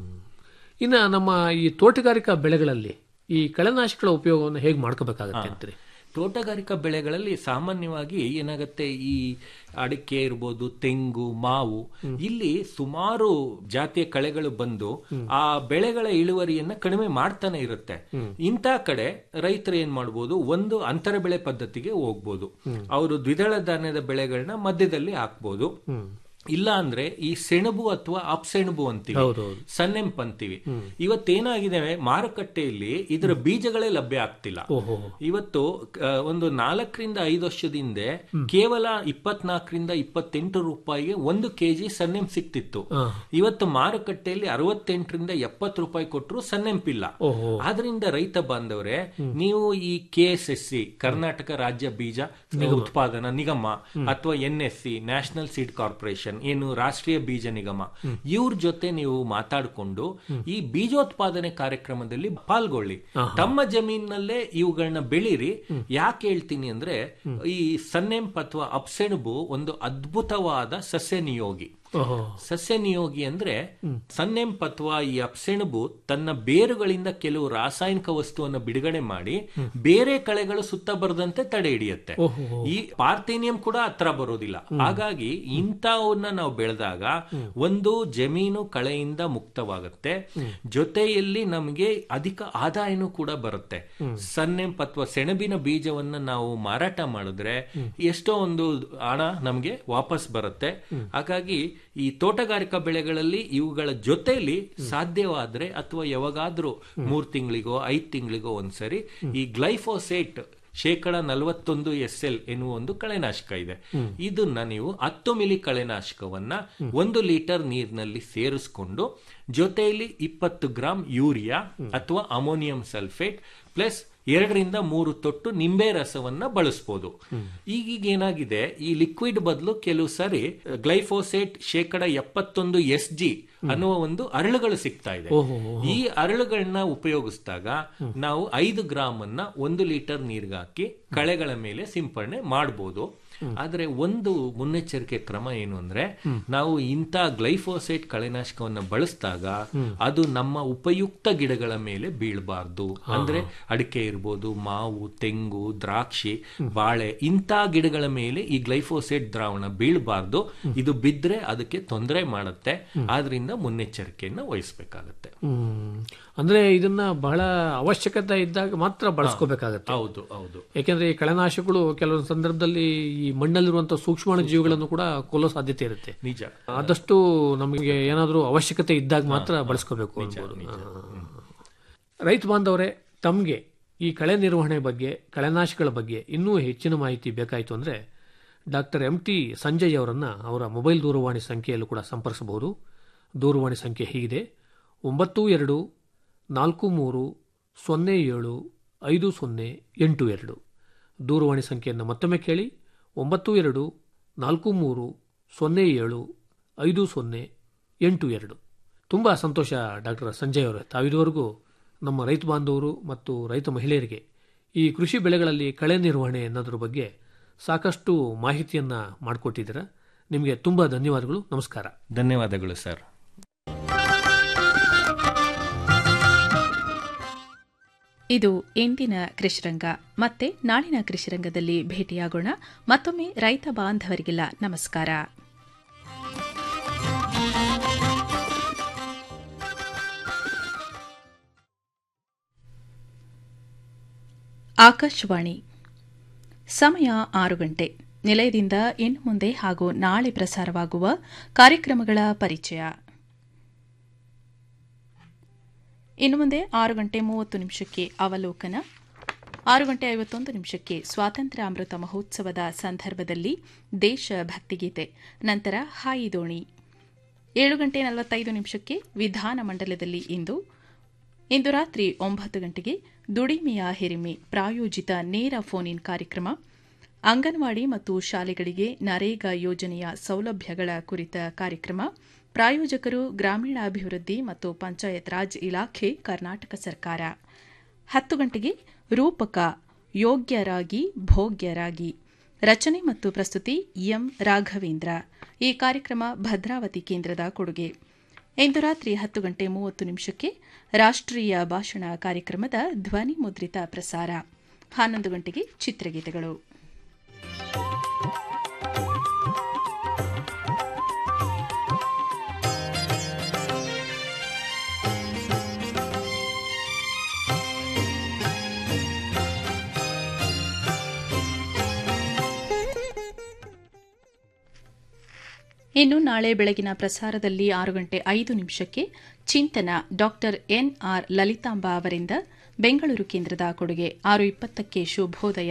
ಇನ್ನ ನಮ್ಮ ಈ ತೋಟಗಾರಿಕಾ ಬೆಳೆಗಳಲ್ಲಿ ಈ ಕಳೆನಾಶಕಗಳ ಉಪಯೋಗವನ್ನು ಹೇಗೆ ಮಾಡ್ಕೋಬೇಕಾಗತ್ತೆ ಅಂತೀರಿ ತೋಟಗಾರಿಕಾ ಬೆಳೆಗಳಲ್ಲಿ ಸಾಮಾನ್ಯವಾಗಿ ಏನಾಗುತ್ತೆ ಈ ಅಡಿಕೆ ಇರ್ಬೋದು ತೆಂಗು ಮಾವು ಇಲ್ಲಿ ಸುಮಾರು ಜಾತಿಯ ಕಳೆಗಳು ಬಂದು ಆ ಬೆಳೆಗಳ ಇಳುವರಿಯನ್ನ ಕಡಿಮೆ ಮಾಡ್ತಾನೆ ಇರುತ್ತೆ ಇಂಥ ಕಡೆ ರೈತರು ಏನ್ ಮಾಡ್ಬೋದು ಒಂದು ಅಂತರ ಬೆಳೆ ಪದ್ಧತಿಗೆ ಹೋಗ್ಬೋದು ಅವರು ದ್ವಿದಳ ಧಾನ್ಯದ ಬೆಳೆಗಳನ್ನ ಮಧ್ಯದಲ್ಲಿ ಹಾಕ್ಬೋದು ಇಲ್ಲ ಅಂದ್ರೆ ಈ ಸೆಣಬು ಅಥವಾ ಅಪ್ಸೆಣಬು ಅಂತೀವಿ ಹೌದೌದು. ಸನ್ನೆಂಪ್ ಅಂತೀವಿ ಇವತ್ತೇನಾಗಿದೆ ಮಾರುಕಟ್ಟೆಯಲ್ಲಿ ಇದರ ಬೀಜಗಳೇ ಲಭ್ಯ ಆಗ್ತಿಲ್ಲ ಓಹೋ ಇವತ್ತು ಆ, ಒಂದು ನಾಲ್ಕರಿಂದ ಐದು ವರ್ಷದ ಹಿಂದೆ ಕೇವಲ ಇಪ್ಪತ್ನಾಲ್ಕರಿಂದ ಇಪ್ಪತ್ತೆಂಟು ರೂಪಾಯಿಗೆ ಒಂದು ಕೆಜಿ ಸನ್ನೆಂಪ್ ಸಿಕ್ತಿತ್ತು ಹಾ. ಇವತ್ತು ಮಾರುಕಟ್ಟೆಯಲ್ಲಿ ಅರವತ್ತೆಂಟರಿಂದ ಎಪ್ಪತ್ತು ರೂಪಾಯಿ ಕೊಟ್ಟರು ಸನ್ನೆಂಪಿಲ್ಲ ಓಹೋ ಆದ್ರಿಂದ ರೈತ ಬಾಂಧವರೇ ನೀವು ಈ K S S C Karnataka ರಾಜ್ಯ ಬೀಜ ಉತ್ಪಾದನಾ ನಿಗಮ ಅಥವಾ N S C national seed corporation ಏನು ರಾಷ್ಟ್ರೀಯ ಬೀಜ ನಿಗಮ ಇವ್ರ ಜೊತೆ ನೀವು ಮಾತಾಡಿಕೊಂಡು ಈ ಬೀಜೋತ್ಪಾದನೆ ಕಾರ್ಯಕ್ರಮದಲ್ಲಿ ಪಾಲ್ಗೊಳ್ಳಿ ತಮ್ಮ ಜಮೀನಲ್ಲೇ ಇವುಗಳನ್ನ ಬೆಳೀರಿ ಯಾಕೆ ಹೇಳ್ತೀನಿ ಅಂದ್ರೆ ಈ ಸನ್ನೆಂಪ್ ಅಥವಾ ಅಪ್ಸೆಣಬು ಒಂದು ಅದ್ಭುತವಾದ ಸಸ್ಯ ನಿಯೋಗಿ ಓಹೋ ಸಸ್ಯ ನಿಯೋಗಿ ಅಂದ್ರೆ ಸನ್ನೆಂಪ್ ಅಥವಾ ಈ ಅಪ್ಸೆಣಬು ತನ್ನ ಬೇರುಗಳಿಂದ ಕೆಲವು ರಾಸಾಯನಿಕ ವಸ್ತುವನ್ನು ಬಿಡುಗಡೆ ಮಾಡಿ ಬೇರೆ ಕಳೆಗಳು ಸುತ್ತ ಬರದಂತೆ ತಡೆ ಹಿಡಿಯುತ್ತೆ ಈ ಪಾರ್ಥೇನಿಯಂ ಕೂಡ ಹತ್ರ ಬರೋದಿಲ್ಲ ಹಾಗಾಗಿ ಇಂಥವನ್ನ ನಾವು ಬೆಳೆದಾಗ ಒಂದು ಜಮೀನು ಕಳೆಯಿಂದ ಮುಕ್ತವಾಗುತ್ತೆ ಜೊತೆಯಲ್ಲಿ ನಮಗೆ ಅಧಿಕ ಆದಾಯನೂ ಕೂಡ ಬರುತ್ತೆ ಸನ್ನೆಂಪ್ ಅಥವಾ ಸೆಣಬಿನ ಬೀಜವನ್ನ ನಾವು ಮಾರಾಟ ಮಾಡಿದ್ರೆ ಎಷ್ಟೋ ಒಂದು ಹಣ ನಮಗೆ ವಾಪಸ್ ಬರುತ್ತೆ ಹಾಗಾಗಿ ಈ ತೋಟಗಾರಿಕಾ ಬೆಳೆಗಳಲ್ಲಿ ಇವುಗಳ ಜೊತೆಲಿ ಸಾಧ್ಯವಾದ್ರೆ ಅಥವಾ ಯಾವಾಗಾದ್ರೂ ಮೂರ್ ತಿಂಗಳಿಗೋ ಐದ್ ತಿಂಗಳಿಗೋ ಒಂದ್ಸರಿ ಈ ಗ್ಲೈಫೋಸೇಟ್ ಶೇಕಡ ನಲವತ್ತೊಂದು ಎಸ್ ಎಲ್ ಎನ್ನುವ ಒಂದು ಕಳೆನಾಶಕ ಇದೆ ಇದನ್ನ ನೀವು ಹತ್ತು ಮಿಲಿ ಕಳೆನಾಶಕವನ್ನ ಒಂದು ಲೀಟರ್ ನೀರಿನಲ್ಲಿ ಸೇರಿಸ್ಕೊಂಡು ಜೊತೆಯಲ್ಲಿ ಇಪ್ಪತ್ತು ಗ್ರಾಂ ಯೂರಿಯಾ ಅಥವಾ ಅಮೋನಿಯಂ ಸಲ್ಫೇಟ್ ಪ್ಲಸ್ ಎರಡರಿಂದ ಮೂರು ತೊಟ್ಟು ನಿಂಬೆ ರಸವನ್ನ ಬಳಸಬಹುದು ಈಗೀಗ ಏನಾಗಿದೆ ಈ ಲಿಕ್ವಿಡ್ ಬದಲು ಕೆಲವು ಸರಿ ಗ್ಲೈಫೋಸೇಟ್ ಶೇಕಡ ಎಪ್ಪತ್ತೊಂದು ಎಸ್ ಜಿ ಅನ್ನುವ ಒಂದು ಅರಳುಗಳು ಸಿಗ್ತಾ ಇದೆ ಈ ಅರಳುಗಳನ್ನ ಉಪಯೋಗಿಸಿದಾಗ ನಾವು ಐದು ಗ್ರಾಮ್ ಅನ್ನ ಒಂದು ಲೀಟರ್ ನೀರ್ಗೆ ಹಾಕಿ ಕಳೆಗಳ ಮೇಲೆ ಸಿಂಪರಣೆ ಮಾಡಬಹುದು ಆದ್ರೆ ಒಂದು ಮುನ್ನೆಚ್ಚರಿಕೆ ಕ್ರಮ ಏನು ಅಂದ್ರೆ ನಾವು ಇಂಥ ಗ್ಲೈಫೋಸೇಟ್ ಕಳೆನಾಶಕವನ್ನ ಬಳಸಿದಾಗ ಅದು ನಮ್ಮ ಉಪಯುಕ್ತ ಗಿಡಗಳ ಮೇಲೆ ಬೀಳಬಾರ್ದು ಅಂದ್ರೆ ಅಡಿಕೆ ಇರ್ಬೋದು ಮಾವು ತೆಂಗು ದ್ರಾಕ್ಷಿ ಬಾಳೆ ಇಂಥ ಗಿಡಗಳ ಮೇಲೆ ಈ ಗ್ಲೈಫೋಸೇಟ್ ದ್ರಾವಣ ಬೀಳಬಾರ್ದು ಇದು ಬಿದ್ರೆ ಅದಕ್ಕೆ ತೊಂದರೆ ಮಾಡುತ್ತೆ ಆದ್ರಿಂದ ಮುನ್ನೆಚ್ಚರಿಕೆಯನ್ನ ವಹಿಸಬೇಕಾಗತ್ತೆ ಹ್ಮ್ ಅಂದ್ರೆ ಇದನ್ನ ಬಹಳ ಅವಶ್ಯಕತೆ ಇದ್ದಾಗ ಮಾತ್ರ ಬಳಸ್ಕೋಬೇಕಾಗತ್ತೆ ಹೌದು ಹೌದು ಯಾಕೆಂದ್ರೆ ಈ ಕಳೆನಾಶಕಗಳು ಕೆಲವೊಂದು ಸಂದರ್ಭದಲ್ಲಿ ಈ ಮಣ್ಣಲ್ಲಿರುವಂತಹ ಸೂಕ್ಷ್ಮಾಣು ಜೀವಿಗಳನ್ನು ಕೂಡ ಕೊಲ್ಲೋ ಸಾಧ್ಯತೆ ಇರುತ್ತೆ ನಿಜ ಆದಷ್ಟು ನಮಗೆ ಏನಾದರೂ ಅವಶ್ಯಕತೆ ಇದ್ದಾಗ ಮಾತ್ರ ಬಳಸ್ಕೋಬೇಕು ಅನ್ಬೋದು ರೈತ ಬಾಂಧವರೇ ತಮಗೆ ಈ ಕಳೆ ನಿರ್ವಹಣೆ ಬಗ್ಗೆ ಕಳೆನಾಶಕಗಳ ಬಗ್ಗೆ ಇನ್ನೂ ಹೆಚ್ಚಿನ ಮಾಹಿತಿ ಬೇಕಾಯಿತು ಅಂದ್ರೆ ಡಾಕ್ಟರ್ ಎಂ ಟಿ ಸಂಜಯ್ ಅವರನ್ನು ಅವರ ಮೊಬೈಲ್ ದೂರವಾಣಿ ಸಂಖ್ಯೆಯಲ್ಲೂ ಕೂಡ ಸಂಪರ್ಕಿಸಬಹುದು ದೂರವಾಣಿ ಸಂಖ್ಯೆ ಹೀಗಿದೆ ಒಂಬತ್ತು ಎರಡು ನಾಲ್ಕು ಮೂರು ಸೊನ್ನೆ ಏಳು ಐದು ಸೊನ್ನೆ ಎಂಟು ಎರಡು ದೂರವಾಣಿ ಸಂಖ್ಯೆಯನ್ನು ಮತ್ತೊಮ್ಮೆ ಕೇಳಿ ಒಂಬತ್ತು ಎರಡು ನಾಲ್ಕು ಮೂರು ಸೊನ್ನೆ ಏಳು ಐದು ಸೊನ್ನೆ ಎಂಟು ಎರಡು ತುಂಬ ಸಂತೋಷ ಡಾಕ್ಟರ್ ಸಂಜಯ್ ಅವರೇ ತಾವಿದುವರೆಗೂ ನಮ್ಮ ರೈತ ಬಾಂಧವರು ಮತ್ತು ರೈತ ಮಹಿಳೆಯರಿಗೆ ಈ ಕೃಷಿ ಬೆಳೆಗಳಲ್ಲಿ ಕಳೆ ನಿರ್ವಹಣೆ ಅನ್ನೋದ್ರ ಬಗ್ಗೆ ಸಾಕಷ್ಟು ಮಾಹಿತಿಯನ್ನು ಮಾಡಿಕೊಟ್ಟಿದ್ದೀರಾ ನಿಮಗೆ ತುಂಬ ಧನ್ಯವಾದಗಳು ನಮಸ್ಕಾರ ಧನ್ಯವಾದಗಳು ಸರ್ ಇದು ಇಂದಿನ ಕೃಷಿರಂಗ ಮತ್ತೆ ನಾಳಿನ ಕೃಷಿರಂಗದಲ್ಲಿ ಭೇಟಿಯಾಗೋಣ ಮತ್ತೊಮ್ಮೆ ರೈತ ಬಾಂಧವರಿಗೆಲ್ಲ ನಮಸ್ಕಾರ ಆಕಾಶವಾಣಿ ಸಮಯ ಆರು ಗಂಟೆ ನಿಲಯದಿಂದ ಇನ್ನು ಮುಂದೆ ಹಾಗೂ ನಾಳೆ ಪ್ರಸಾರವಾಗುವ ಕಾರ್ಯಕ್ರಮಗಳ ಪರಿಚಯ ಇನ್ನು ಮುಂದೆ ಆರು ಗಂಟೆ ಮೂವತ್ತು ನಿಮಿಷಕ್ಕೆ ಅವಲೋಕನ ಆರು ಗಂಟೆ ಐವತ್ತೊಂದು ನಿಮಿಷಕ್ಕೆ ಸ್ವಾತಂತ್ರ್ಯ ಅಮೃತ ಮಹೋತ್ಸವದ ಸಂದರ್ಭದಲ್ಲಿ ದೇಶ ಭಕ್ತಿಗೀತೆ ನಂತರ ಹಾಯಿ ದೋಣಿ ಏಳು ಗಂಟೆ ನಲವತ್ತೈದು ನಿಮಿಷಕ್ಕೆ ವಿಧಾನಮಂಡಲದಲ್ಲಿ ಇಂದು ಇಂದು ರಾತ್ರಿ ಒಂಬತ್ತು ಗಂಟೆಗೆ ದುಡಿಮೆಯ ಹಿರಿಮೆ ಪ್ರಾಯೋಜಿತ ನೇರ ಫೋನ್ ಇನ್ ಕಾರ್ಯಕ್ರಮ ಅಂಗನವಾಡಿ ಮತ್ತು ಶಾಲೆಗಳಿಗೆ ನರೇಗಾ ಯೋಜನೆಯ ಸೌಲಭ್ಯಗಳ ಕುರಿತ ಕಾರ್ಯಕ್ರಮ ಪ್ರಾಯೋಜಕರು ಗ್ರಾಮೀಣಾಭಿವೃದ್ಧಿ ಮತ್ತು ಪಂಚಾಯತ್ ರಾಜ್ ಇಲಾಖೆ ಕರ್ನಾಟಕ ಸರ್ಕಾರ ಹತ್ತು ಗಂಟೆಗೆ ರೂಪಕ ಯೋಗ್ಯರಾಗಿ ಭೋಗ್ಯರಾಗಿ ರಚನೆ ಮತ್ತು ಪ್ರಸ್ತುತಿ ಎಂ ರಾಘವೇಂದ್ರ ಈ ಕಾರ್ಯಕ್ರಮ ಭದ್ರಾವತಿ ಕೇಂದ್ರದ ಕೊಡುಗೆ ಇಂದು ರಾತ್ರಿ ಹತ್ತು ಗಂಟೆ ಮೂವತ್ತು ನಿಮಿಷಕ್ಕೆ ರಾಷ್ಟ್ರೀಯ ಭಾಷಣ ಕಾರ್ಯಕ್ರಮದ ಧ್ವನಿ ಮುದ್ರಿತ ಪ್ರಸಾರ ಹನ್ನೊಂದು ಗಂಟೆಗೆ ಚಿತ್ರಗೀತೆಗಳು ಇನ್ನು ನಾಳೆ ಬೆಳಗಿನ ಪ್ರಸಾರದಲ್ಲಿ ಆರು ಗಂಟೆ ಐದು ನಿಮಿಷಕ್ಕೆ ಚಿಂತನ ಡಾಕ್ಟರ್ ಎನ್ಆರ್ ಲಲಿತಾಂಬ ಅವರಿಂದ ಬೆಂಗಳೂರು ಕೇಂದ್ರದ ಕೊಡುಗೆ ಆರು ಇಪ್ಪತ್ತಕ್ಕೆ ಶುಭೋದಯ